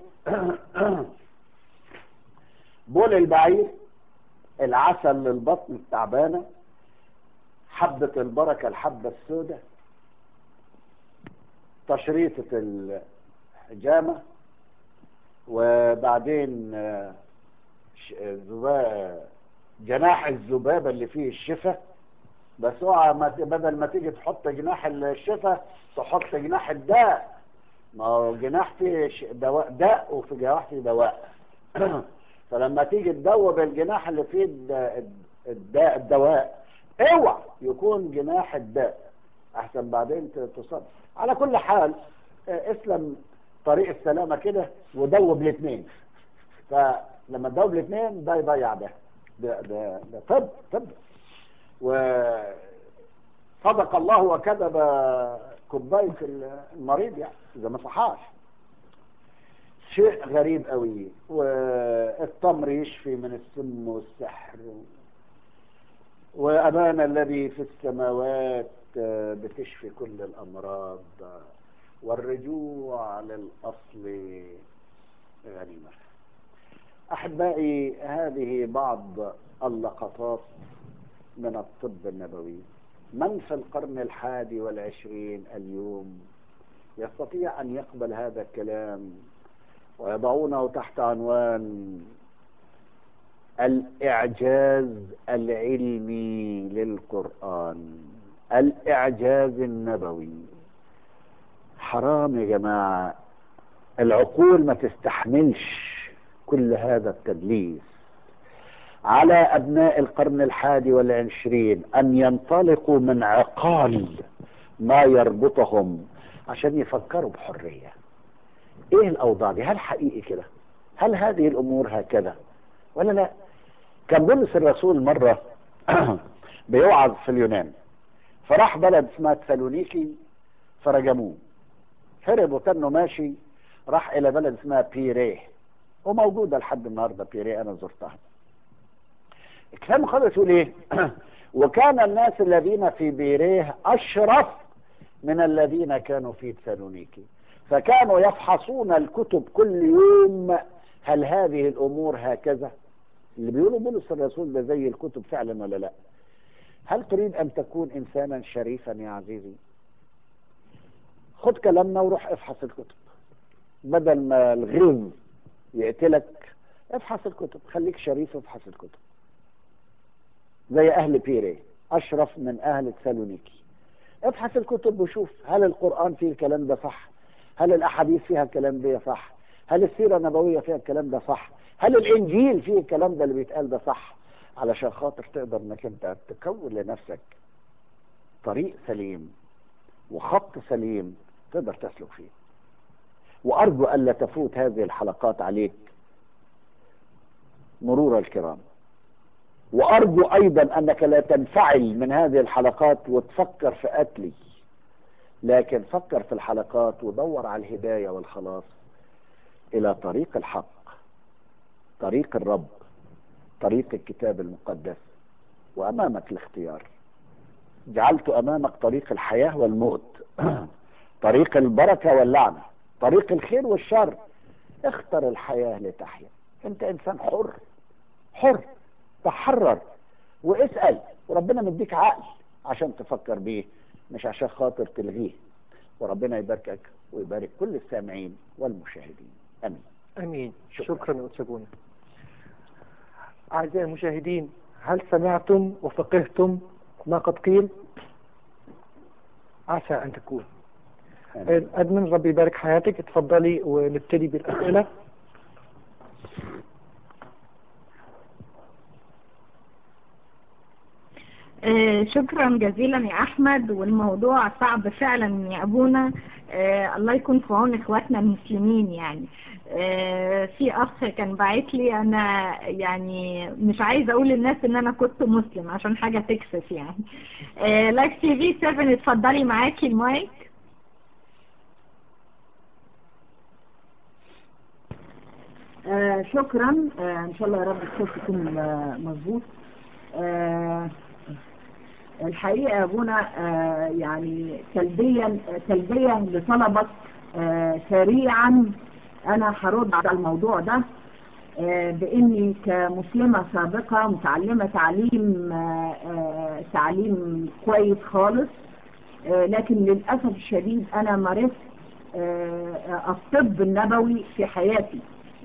بول البعير العسل للبطن التعبانه حبه البركه الحبه السوداء تشريطه الحجامه وبعدين آه، ش- ذبا- جناح الذبابه اللي فيه الشفا بس اوعى ما ت- بدل ما تيجي تحط جناح الشفا تحط جناح الداء ما هو جناح فيه ش- دواء داء وفي جناح فيه دواء فلما تيجي تدوب الجناح اللي فيه الد- الداء الدواء اوعى يكون جناح الداء احسن بعدين ت- تصاب على كل حال آه، اسلم طريق السلامه كده ودوب الاثنين فلما تدوب الاثنين ده يضيع ده ده ده, ده طب طب وصدق الله وكذب كوبايه المريض يعني اذا ما صحاش شيء غريب قوي والتمر يشفي من السم والسحر وأبانا الذي في السماوات آه، بتشفي كل الأمراض والرجوع للأصل غنيمة أحبائي هذه بعض اللقطات من الطب النبوي من في القرن الحادي والعشرين اليوم يستطيع أن يقبل هذا الكلام ويضعونه تحت عنوان الإعجاز العلمي للقرآن الإعجاز النبوي حرام يا جماعة العقول ما تستحملش كل هذا التدليس على أبناء القرن الحادي والعشرين أن ينطلقوا من عقال ما يربطهم عشان يفكروا بحرية ايه الاوضاع دي هل حقيقي كده هل هذه الامور هكذا ولا لا كان بولس الرسول مرة بيوعظ في اليونان فراح بلد اسمها تسالونيكي فرجموه هرب وكانه ماشي راح الى بلد اسمها بيريه وموجودة لحد النهاردة بيري أنا زرتها الكتاب المقدس يقول إيه وكان الناس الذين في بيريه أشرف من الذين كانوا في تسالونيكي فكانوا يفحصون الكتب كل يوم هل هذه الأمور هكذا اللي بيقولوا بولس الرسول ده زي الكتب فعلا ولا لا هل تريد أن تكون إنسانا شريفا يا عزيزي خد كلامنا وروح افحص الكتب بدل ما الغيظ يقتلك افحص الكتب خليك شريف افحص الكتب زي أهل بيري أشرف من أهل تسالونيكي ابحث الكتب وشوف هل القرآن فيه الكلام ده صح هل الأحاديث فيها الكلام ده صح هل السيرة النبوية فيها الكلام ده صح هل الإنجيل فيه الكلام ده اللي بيتقال ده صح علشان خاطر تقدر انك انت تكون لنفسك طريق سليم وخط سليم تقدر تسلك فيه وأرجو ألا تفوت هذه الحلقات عليك مرور الكرام وأرجو أيضا أنك لا تنفعل من هذه الحلقات وتفكر في قتلي لكن فكر في الحلقات ودور على الهداية والخلاص إلى طريق الحق طريق الرب طريق الكتاب المقدس وأمامك الاختيار جعلت أمامك طريق الحياة والموت طريق البركة واللعنة طريق الخير والشر اختر الحياة لتحيا انت انسان حر حر تحرر واسأل وربنا مديك عقل عشان تفكر بيه مش عشان خاطر تلغيه وربنا يباركك ويبارك كل السامعين والمشاهدين امين امين شكرا. شكرا يا استاذ بونا اعزائي المشاهدين هل سمعتم وفقهتم ما قد قيل عسى ان تكون آمين. ادمن ربي يبارك حياتك اتفضلي ونبتدي بالاسئله آه، شكرا جزيلا يا احمد والموضوع صعب فعلا يا ابونا آه، الله يكون في عون اخواتنا المسلمين يعني آه، في اخ كان باعت لي انا يعني مش عايزه اقول للناس ان انا كنت مسلم عشان حاجه تكسف يعني لايف تي في 7 اتفضلي معاكي المايك آه شكرا آه ان شاء الله يا رب الصوت يكون آه مظبوط آه الحقيقه يا ابونا آه يعني تلبيا تلبيا لطلبك آه سريعا انا هرد على الموضوع ده آه باني كمسلمه سابقه متعلمه تعليم آه آه تعليم كويس خالص آه لكن للاسف الشديد انا مارست آه الطب النبوي في حياتي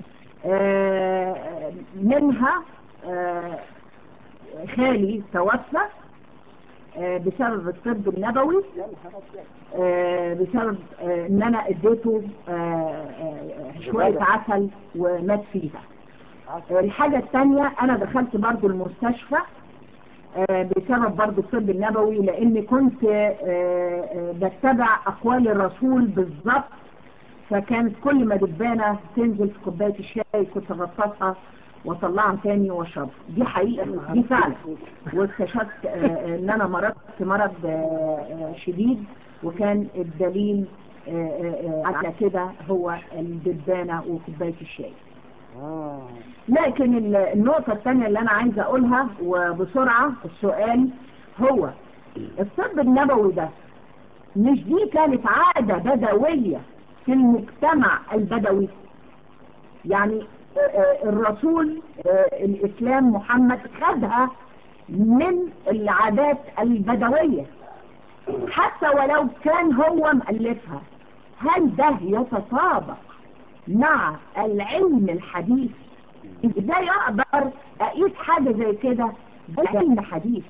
آه، منها آه، خالي توفى آه، بسبب الطب النبوي آه، بسبب آه، ان انا اديته آه، آه، شوية عسل ومات فيها آه، الحاجة الثانية انا دخلت برضو المستشفى آه، بسبب برضو الطب النبوي لاني كنت آه، آه، بتبع اقوال الرسول بالظبط فكانت كل ما دبانة تنزل في كوباية الشاي كنت اغطسها واطلعها تاني واشربها دي حقيقة دي فعلا واكتشفت آه، ان انا مرضت مرض آه، آه، شديد وكان الدليل آه، آه، آه، على كده هو الدبانة وكوباية الشاي آه. لكن ال- النقطة الثانية اللي أنا عايزة أقولها وبسرعة السؤال هو الطب النبوي ده مش دي كانت عادة بدوية في المجتمع البدوي يعني آه، آه، الرسول آه، الإسلام محمد خدها من العادات البدوية حتى ولو كان هو مؤلفها هل ده يتطابق مع العلم الحديث ازاي اقدر اقيس حاجة زي كده بعلم حديث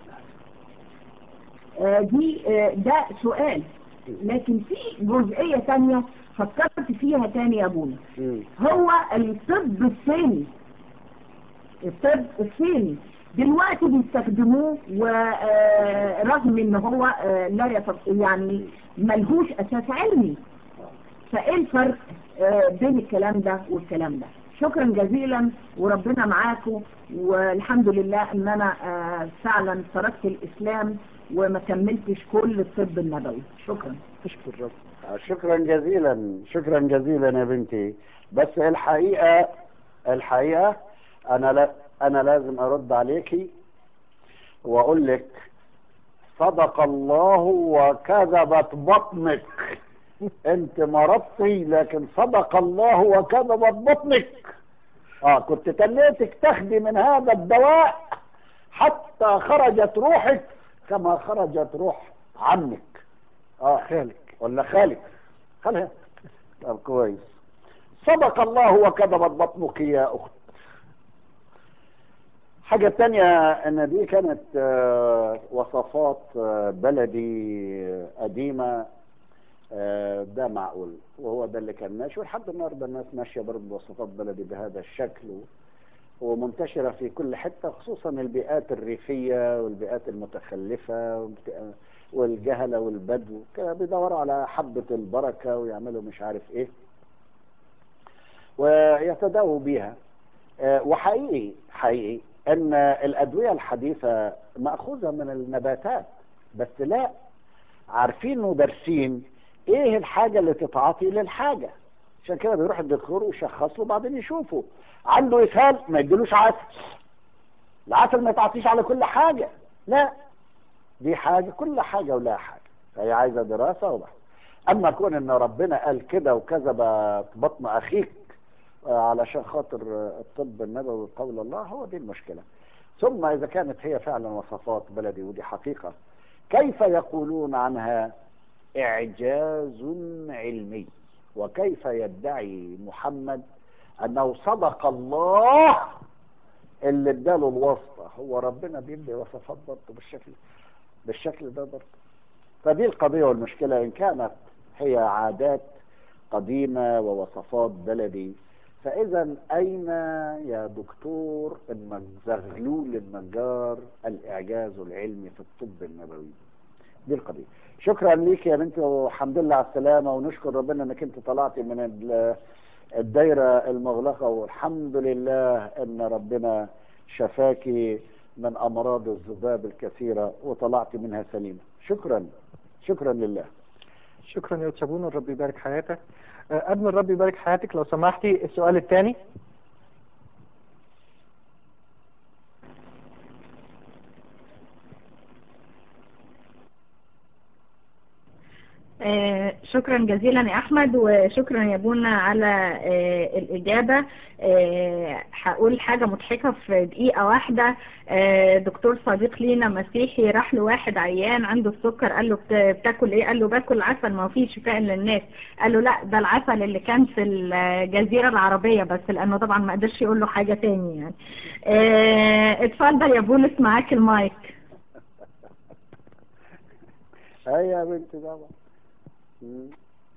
آه، دي آه، ده سؤال لكن في جزئية تانية فكرت فيها تاني يا ابونا مم. هو الطب الصيني الطب الصيني دلوقتي بيستخدموه ورغم ان هو آه، لا يتط... يعني ملهوش اساس علمي فايه الفرق آه، بين الكلام ده والكلام ده شكرا جزيلا وربنا معاكم والحمد لله ان انا آه، فعلا تركت الاسلام وما كملتش كل الطب النبوي شكرا تشكر رب شكرا جزيلا شكرا جزيلا يا بنتي بس الحقيقة الحقيقة أنا لا أنا لازم أرد عليكي وأقول لك صدق الله وكذبت بطنك أنت مرضتي لكن صدق الله وكذبت بطنك آه كنت تنيتك تاخدي من هذا الدواء حتى خرجت روحك كما خرجت روح عمك اه خالك ولا خالك خلها طب كويس صدق الله وكذبت بطنك يا اخت حاجة تانية ان دي كانت آه، وصفات آه، بلدي قديمة آه، ده معقول وهو ده اللي كان ماشي ولحد النهارده الناس ماشية برضه بوصفات بلدي بهذا الشكل ومنتشرة في كل حتة خصوصا البيئات الريفية والبيئات المتخلفة والبيئة- والجهلة والبدو كده بيدوروا على حبة البركة ويعملوا مش عارف ايه ويتداووا بيها آه، وحقيقي حقيقي ان الادوية الحديثة مأخوذة من النباتات بس لا عارفين ودارسين ايه الحاجة اللي تتعاطي للحاجة عشان كده بيروح الدكتور ويشخص له بعدين يشوفه عنده اسهال ما يديلوش عسل العسل ما يتعطيش على كل حاجة لا دي حاجة كل حاجة ولها حاجة فهي عايزة دراسة وبحث أما كون إن ربنا قال كده وكذب بطن أخيك آه، علشان خاطر آه، الطب النبوي قول الله هو دي المشكلة ثم إذا كانت هي فعلا وصفات بلدي ودي حقيقة كيف يقولون عنها إعجاز علمي وكيف يدعي محمد أنه صدق الله اللي اداله الواسطة هو ربنا بيدي وصفات برضه بالشكل بالشكل ده برضه فدي القضية والمشكلة إن كانت هي عادات قديمة ووصفات بلدي فإذا أين يا دكتور الزغلول النجار الإعجاز العلمي في الطب النبوي دي القضية شكرا ليك يا بنتي والحمد لله على السلامة ونشكر ربنا انك انت طلعتي من ال- الدايرة المغلقة والحمد لله ان ربنا شفاكي من امراض الذباب الكثيرة وطلعتي منها سليمة شكرا شكرا لله شكرا يا تشابون الرب يبارك حياتك آه، أدمن الرب يبارك حياتك لو سمحتي السؤال الثاني آه، شكرا جزيلا يا احمد وشكرا يا بونا على آه، الاجابه آه، هقول حاجه مضحكه في دقيقه واحده آه، دكتور صديق لينا مسيحي راح لواحد عيان عنده السكر قال له بت- بتاكل ايه قال له باكل عسل ما فيه شفاء للناس قال له لا ده العسل اللي كان في الجزيره العربيه بس لانه طبعا ما قدرش يقول له حاجه تاني يعني آه، اتفضل يا بولس معاك المايك هيا يا بنتي طبعا مم.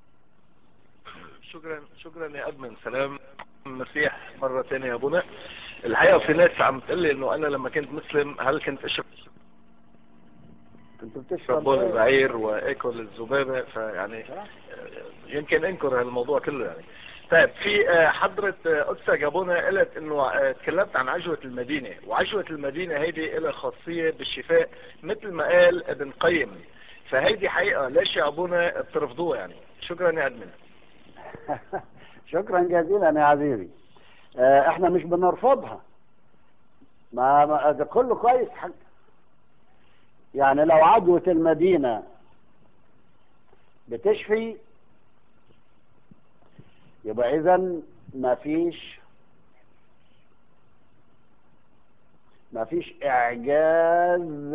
شكرا شكرا يا ادمن سلام المسيح مرة ثانية يا ابونا الحقيقة في ناس عم تقول لي انه انا لما كنت مسلم هل كنت اشرب كنت بتشرب بول إيه؟ البعير واكل الذبابة فيعني آه، يمكن انكر هالموضوع كله يعني طيب في آه، حضرة آه، قدسة جابونا قالت انه آه، تكلمت عن عجوة المدينة وعجوة المدينة هيدي لها خاصية بالشفاء مثل ما قال ابن قيم فهيدي حقيقة ليش يا ابونا بترفضوها يعني شكرا يا ادمن شكرا جزيلا يا عزيزي آه، احنا مش بنرفضها ما ما- ده كله كويس حق يعني لو عدوة المدينة بتشفي يبقى اذا ما فيش ما فيش اعجاز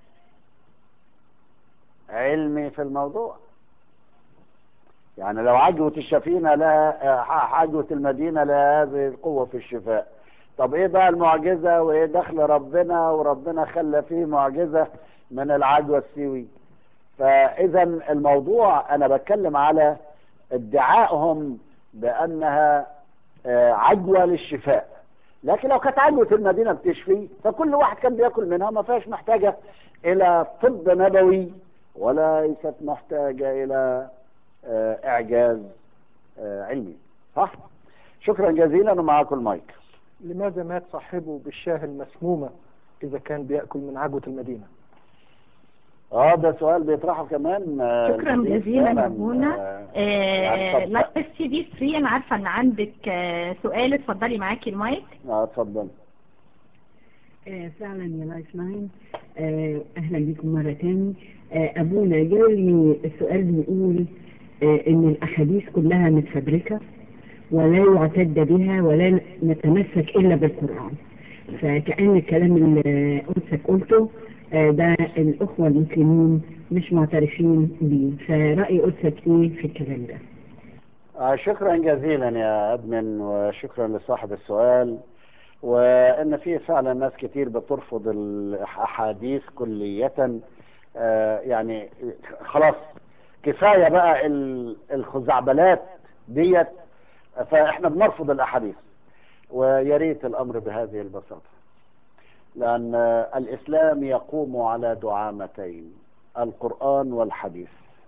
علمي في الموضوع يعني لو عجوة الشفينة لها آه، عجوة المدينة لها هذه القوة في الشفاء طب ايه بقى المعجزة وايه دخل ربنا وربنا خلى فيه معجزة من العجوة السيوي فاذا الموضوع انا بتكلم على ادعائهم بانها آه، عجوة للشفاء لكن لو كانت عجوة المدينة بتشفي فكل واحد كان بياكل منها ما فيهاش محتاجة الى طب نبوي وليست محتاجة الى آه، اعجاز آه، علمي صح شكرا جزيلا ومعاكم المايك لماذا مات صاحبه بالشاه المسمومة إذا كان بيأكل من عجوة المدينة اه ده سؤال بيطرحه كمان آه، شكرا لذيذ جزيلا يا فعلاً. منى آه، يعني طب- لايف تي في 3 انا عارفه ان عندك آه، سؤال اتفضلي معاكي المايك اه اتفضل آه، فعلا يا لايف لاين آه، اهلا بكم مرة تاني آه، ابونا جالي السؤال بيقول آه، ان الاحاديث كلها متفبركة ولا يعتد بها ولا نتمسك الا بالقرآن فكأن الكلام اللي قدسك قلته آه، ده الاخوة المسلمين مش معترفين بيه فرأي قدسك ايه في الكلام ده آه شكرا جزيلا يا ادمن وشكرا لصاحب السؤال وان في فعلا ناس كتير بترفض الاحاديث كلية آه يعني خلاص كفاية بقى ال- الخزعبلات ديت فاحنا بنرفض الاحاديث ويا ريت الامر بهذه البساطة لان آه، الاسلام يقوم على دعامتين القرآن والحديث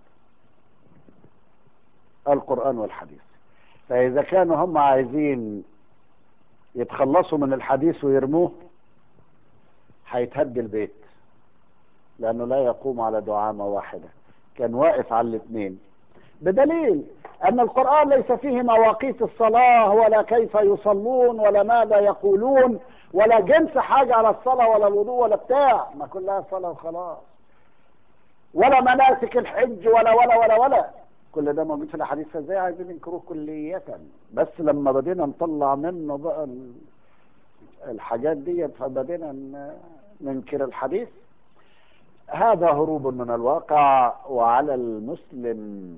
القرآن والحديث فإذا كانوا هم عايزين يتخلصوا من الحديث ويرموه هيتهد البيت لأنه لا يقوم على دعامة واحدة كان واقف على الاثنين بدليل أن القرآن ليس فيه مواقيت الصلاة ولا كيف يصلون ولا ماذا يقولون ولا جنس حاجة على الصلاة ولا الوضوء ولا بتاع ما كلها صلاة وخلاص ولا مناسك الحج ولا ولا ولا ولا كل ده موجود في الاحاديث فازاي عايزين ينكروه كلية بس لما بدينا نطلع منه بقى ال- الحاجات دي فبدينا ن- ننكر الحديث هذا هروب من الواقع وعلى المسلم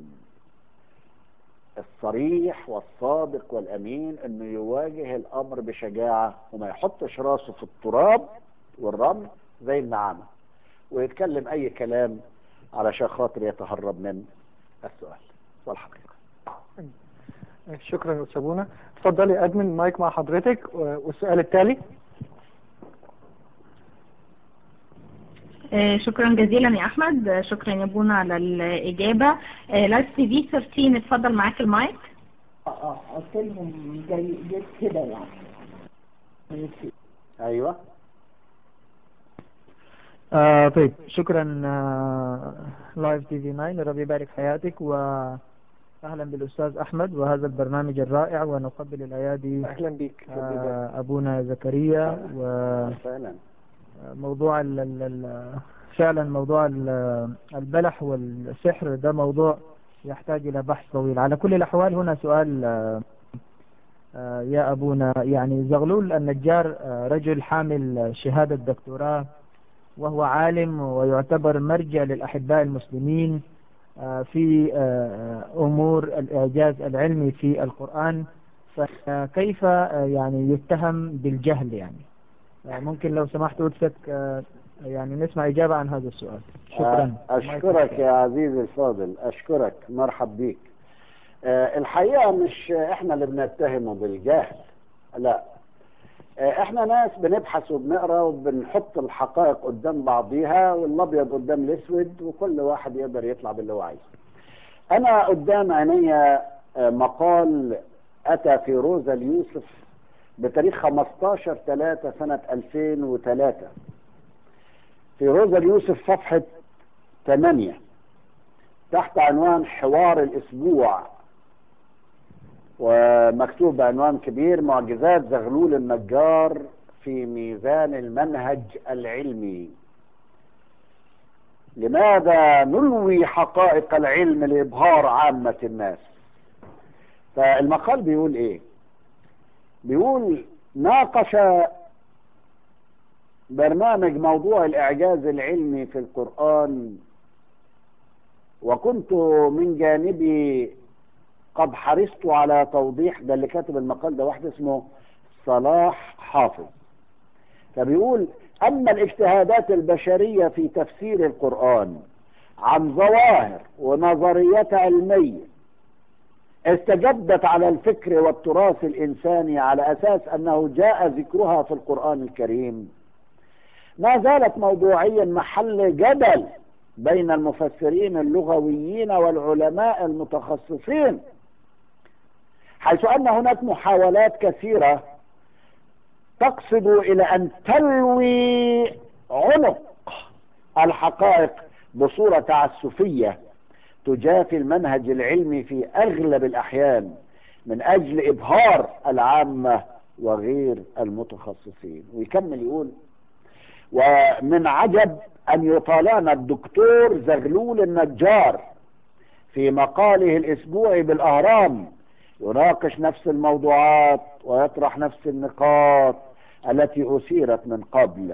الصريح والصادق والامين انه يواجه الامر بشجاعه وما يحطش راسه في التراب والرمل زي النعامه ويتكلم اي كلام علشان خاطر يتهرب من السؤال والحقيقه شكرا يا أستاذ بونا اتفضلي يا ادمن مايك مع حضرتك والسؤال التالي آه، شكرا جزيلا يا احمد آه، شكرا يا بونا على الاجابه لايف تي في 13 اتفضل معاك المايك اه اه قلت لهم جاي جيت كده يعني ايوه آه طيب شكرا آه لايف تي في 9 ربي يبارك حياتك واهلا بالاستاذ احمد وهذا البرنامج الرائع ونقبل الايادي اهلا بيك ربي يبارك. آه ابونا زكريا فعلا وموضوع ال ال ال فعلا موضوع ال- البلح والسحر ده موضوع يحتاج الى بحث طويل على كل الاحوال هنا سؤال آه، آه، يا ابونا يعني زغلول النجار آه، رجل حامل شهادة دكتوراه وهو عالم ويعتبر مرجع للأحباء المسلمين آه، في آه، أمور الإعجاز العلمي في القرآن فكيف آه، يعني يتهم بالجهل يعني آه، ممكن لو سمحت أدفك آه، يعني نسمع إجابة عن هذا السؤال شكرا آه، اشكرك يا عزيزي الفاضل اشكرك مرحب بيك آه، الحقيقه مش احنا اللي بنتهمه بالجهل لا آه، احنا ناس بنبحث وبنقرا وبنحط الحقائق قدام بعضيها والابيض قدام الاسود وكل واحد يقدر يطلع باللي هو عايزه انا قدام عيني آه، مقال اتى في روزا اليوسف بتاريخ 15 3 سنه 2003 في روزا اليوسف صفحه 8 تحت عنوان حوار الاسبوع ومكتوب بعنوان كبير معجزات زغلول النجار في ميزان المنهج العلمي لماذا نلوي حقائق العلم لإبهار عامة الناس فالمقال بيقول ايه بيقول ناقش برنامج موضوع الإعجاز العلمي في القرآن وكنت من جانبي قد حرصت على توضيح ده اللي كاتب المقال ده واحد اسمه صلاح حافظ فبيقول أما الاجتهادات البشرية في تفسير القرآن عن ظواهر ونظريات علمية استجدت على الفكر والتراث الإنساني على أساس أنه جاء ذكرها في القرآن الكريم ما زالت موضوعيا محل جدل بين المفسرين اللغويين والعلماء المتخصصين حيث أن هناك محاولات كثيرة تقصد إلى أن تلوي عنق الحقائق بصورة تعسفية تجافي المنهج العلمي في أغلب الأحيان من أجل إبهار العامة وغير المتخصصين ويكمل يقول ومن عجب أن يطالعنا الدكتور زغلول النجار في مقاله الأسبوعي بالأهرام يناقش نفس الموضوعات ويطرح نفس النقاط التي أثيرت من قبل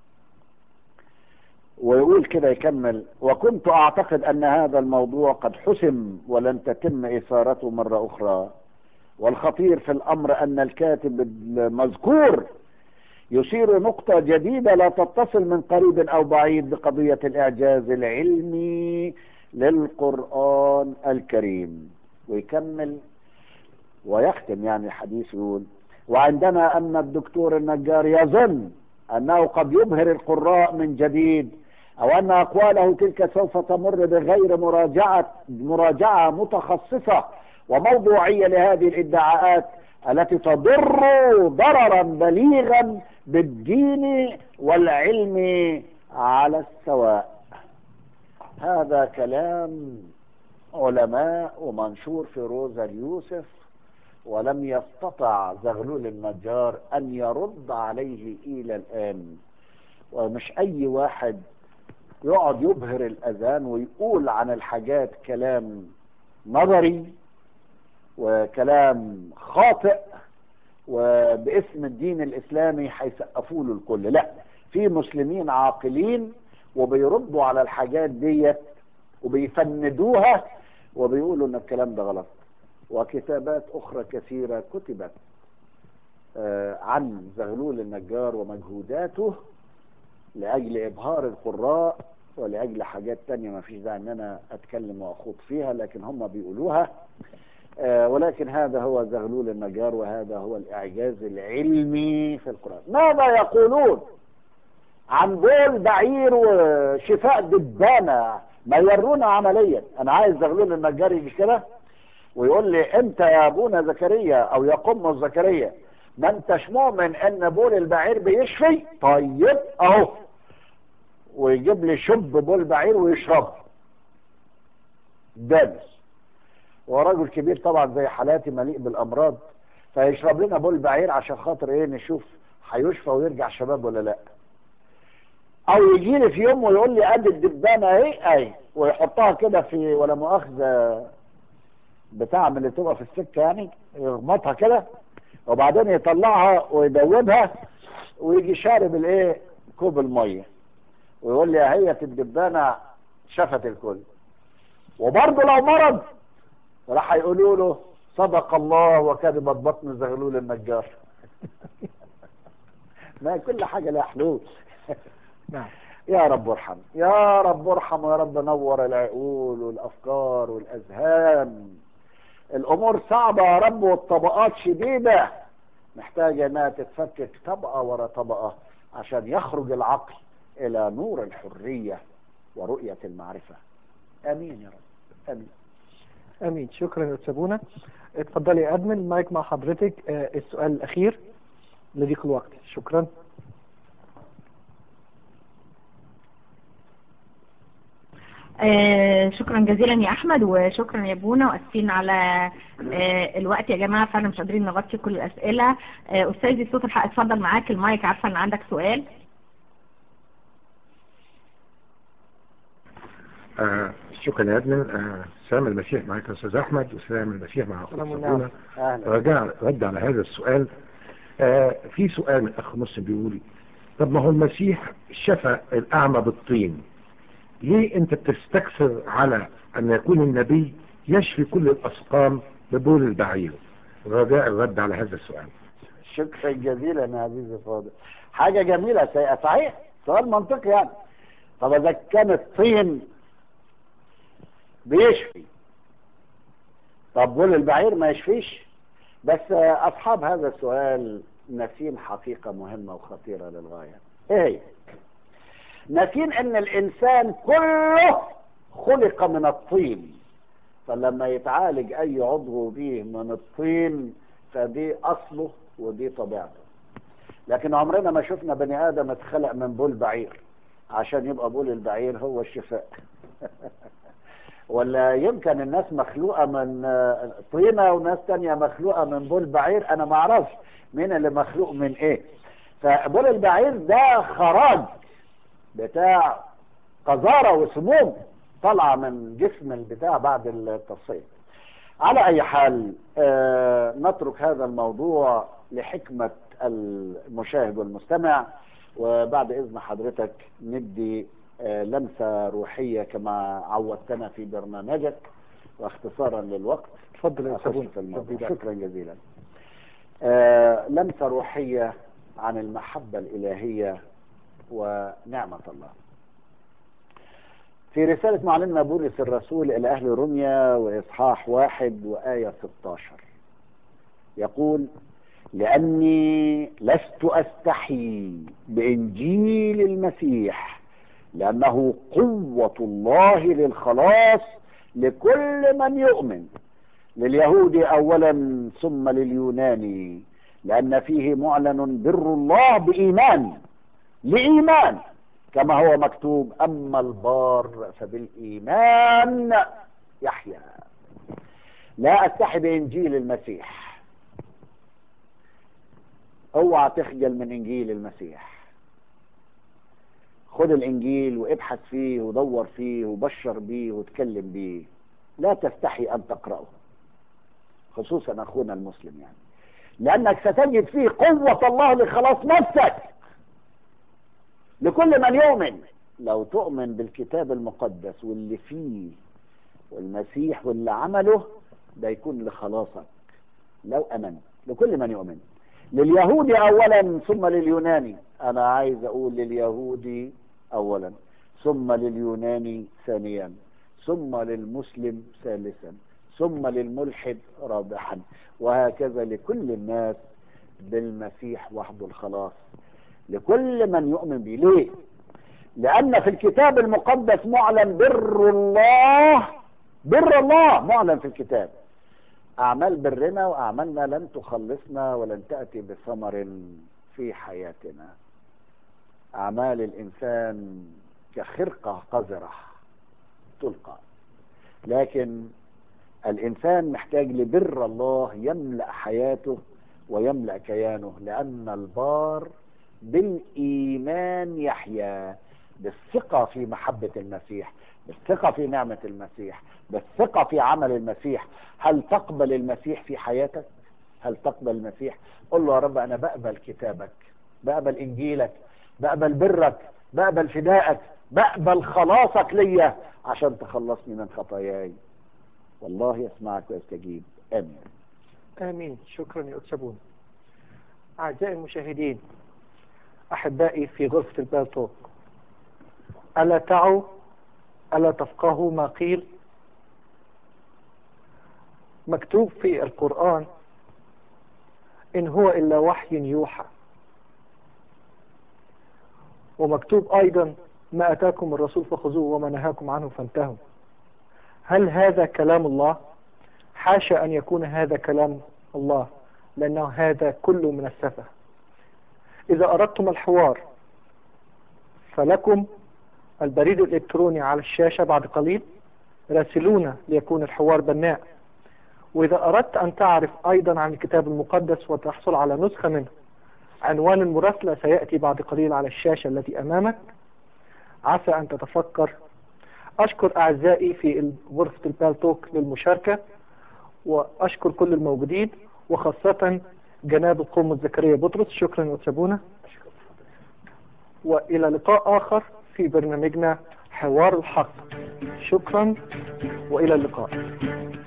ويقول كده يكمل وكنت أعتقد أن هذا الموضوع قد حسم ولن تتم إثارته مرة أخرى والخطير في الأمر أن الكاتب المذكور يشير نقطة جديدة لا تتصل من قريب أو بعيد بقضية الإعجاز العلمي للقرآن الكريم ويكمل ويختم يعني الحديث يقول وعندنا أن الدكتور النجار يظن أنه قد يبهر القراء من جديد أو أن أقواله تلك سوف تمر بغير مراجعة مراجعة متخصصة وموضوعية لهذه الادعاءات التي تضر ضررا بليغا بالدين والعلم على السواء هذا كلام علماء ومنشور في روزا اليوسف ولم يستطع زغلول النجار أن يرد عليه إلى الآن ومش أي واحد يقعد يبهر الأذان ويقول عن الحاجات كلام نظري وكلام خاطئ وباسم الدين الإسلامي هيسقفوا له الكل لا في مسلمين عاقلين وبيردوا على الحاجات ديت وبيفندوها وبيقولوا ان الكلام ده غلط وكتابات اخرى كثيرة كتبت آه عن زغلول النجار ومجهوداته لاجل ابهار القراء ولاجل حاجات تانية ما فيش داعي ان انا اتكلم واخوض فيها لكن هم بيقولوها آه ولكن هذا هو زغلول النجار وهذا هو الاعجاز العلمي في القرآن ماذا يقولون عن بول بعير وشفاء دبانة ما يرونا عمليا انا عايز زغلول النجار يجي كده ويقول لي انت يا ابونا زكريا او يا قم زكريا ما انتش مؤمن ان بول البعير بيشفي طيب اهو ويجيب لي شب بول بعير ويشرب دامس ورجل كبير طبعا زي حالاتي مليء بالامراض فيشرب لنا بول بعير عشان خاطر ايه نشوف هيشفى ويرجع شباب ولا لا او يجي لي في يوم ويقول لي ادي الدبانه اهي اهي ويحطها كده في ولا مؤاخذه بتاع من اللي تبقى في السكه يعني يغمطها كده وبعدين يطلعها ويدوبها ويجي شارب الايه كوب الميه ويقول لي اهي الدبانه شفت الكل وبرضه لو مرض راح يقولوا له صدق الله وكذبت بطن زغلول النجار ما كل حاجه لها حلول نعم يا رب ارحم يا رب ارحم ويا رب نور العقول والافكار والاذهان الامور صعبه يا رب والطبقات شديده محتاجه انها تتفكك طبقه ورا طبقه عشان يخرج العقل الى نور الحريه ورؤيه المعرفه امين يا رب امين امين شكرا يا استاذ بونا اتفضلي يا ادمن المايك مع حضرتك آه، السؤال الاخير لضيق الوقت شكرا آه شكرا جزيلا يا احمد وشكرا يا بونا واسفين على آه الوقت يا جماعه فعلا مش قادرين نغطي كل الاسئله آه استاذي صوت الحق اتفضل معاك المايك عارفه ان عندك سؤال آه شكرا يا ادمن آه سلام المسيح معك يا استاذ احمد وسلام المسيح مع اخوك سلام صابونه والنعم. اهلا رجع رد على هذا السؤال آه في سؤال من اخ مسلم بيقول طب ما هو المسيح شفى الاعمى بالطين ليه انت بتستكثر على ان يكون النبي يشفي كل الاسقام ببول البعير رجاء الرد على هذا السؤال شكرا جزيلا يا عزيزي فاضل حاجه جميله سيئه صحيح سؤال منطقي يعني طب اذا كان الطين بيشفي طب بول البعير ما يشفيش بس آه، اصحاب هذا السؤال ناسين حقيقه مهمه وخطيره للغايه ايه هي ناسين ان الانسان كله خلق من الطين فلما يتعالج اي عضو به من الطين فدي اصله ودي طبيعته لكن عمرنا ما شفنا بني ادم اتخلق من بول بعير عشان يبقى بول البعير هو الشفاء ولا يمكن الناس مخلوقة من آه، طينة وناس تانية مخلوقة من بول بعير انا ما اعرفش مين اللي مخلوق من ايه فبول البعير ده خراج بتاع قذارة وسموم طالعة من جسم البتاع بعد التصفية على اي حال آه نترك هذا الموضوع لحكمة المشاهد والمستمع وبعد اذن حضرتك ندي آه لمسة روحية كما عودتنا في برنامجك واختصارا للوقت اتفضل يا أخش سابون في الموضوع اتفضل. شكرا جزيلا آه لمسة روحية عن المحبة الإلهية ونعمة الله في رسالة معلمنا بولس الرسول إلى أهل روميا وإصحاح واحد وآية 16 يقول لأني لست أستحي بإنجيل المسيح لأنه قوة الله للخلاص لكل من يؤمن لليهود أولا ثم لليوناني لأن فيه معلن بر الله بإيمان لإيمان كما هو مكتوب أما البار فبالإيمان يحيى لا أستحي بإنجيل المسيح اوعى تخجل من إنجيل المسيح خد الإنجيل وابحث فيه ودور فيه وبشر بيه وتكلم بيه لا تستحي أن تقرأه خصوصا أخونا المسلم يعني لأنك ستجد فيه قوة الله لخلاص نفسك لكل من يؤمن لو تؤمن بالكتاب المقدس واللي فيه والمسيح واللي عمله ده يكون لخلاصك لو امنت لكل من يؤمن لليهود اولا ثم لليوناني انا عايز اقول لليهودي اولا ثم لليوناني ثانيا ثم للمسلم ثالثا ثم للملحد رابعا وهكذا لكل الناس بالمسيح وحده الخلاص لكل من يؤمن به ليه لأن في الكتاب المقدس معلن بر الله بر الله معلن في الكتاب أعمال برنا وأعمالنا لن تخلصنا ولن تأتي بثمر في حياتنا أعمال الإنسان كخرقة قذرة تلقى لكن الإنسان محتاج لبر الله يملأ حياته ويملأ كيانه لأن البار بالإيمان يحيا بالثقة في محبة المسيح بالثقة في نعمة المسيح بالثقة في عمل المسيح هل تقبل المسيح في حياتك هل تقبل المسيح قل له يا رب أنا بقبل كتابك بقبل إنجيلك بقبل برك بقبل فدائك بقبل خلاصك ليا عشان تخلصني من خطاياي والله يسمعك ويستجيب آمين آمين شكرا يا أتسبون أعزائي المشاهدين أحبائي في غرفة البالتوك ألا تعوا ألا تفقهوا ما قيل مكتوب في القرآن إن هو إلا وحي يوحى ومكتوب أيضا ما أتاكم الرسول فخذوه وما نهاكم عنه فانتهوا هل هذا كلام الله حاشا أن يكون هذا كلام الله لأنه هذا كله من السفه إذا أردتم الحوار فلكم البريد الإلكتروني على الشاشة بعد قليل راسلونا ليكون الحوار بناء وإذا أردت أن تعرف أيضا عن الكتاب المقدس وتحصل على نسخة منه عنوان المراسلة سيأتي بعد قليل على الشاشة التي أمامك عسى أن تتفكر أشكر أعزائي في غرفة البالتوك للمشاركة وأشكر كل الموجودين وخاصة جناب القوم زكريا بطرس شكرا وتسابونا وإلى لقاء آخر في برنامجنا حوار الحق شكرا وإلى اللقاء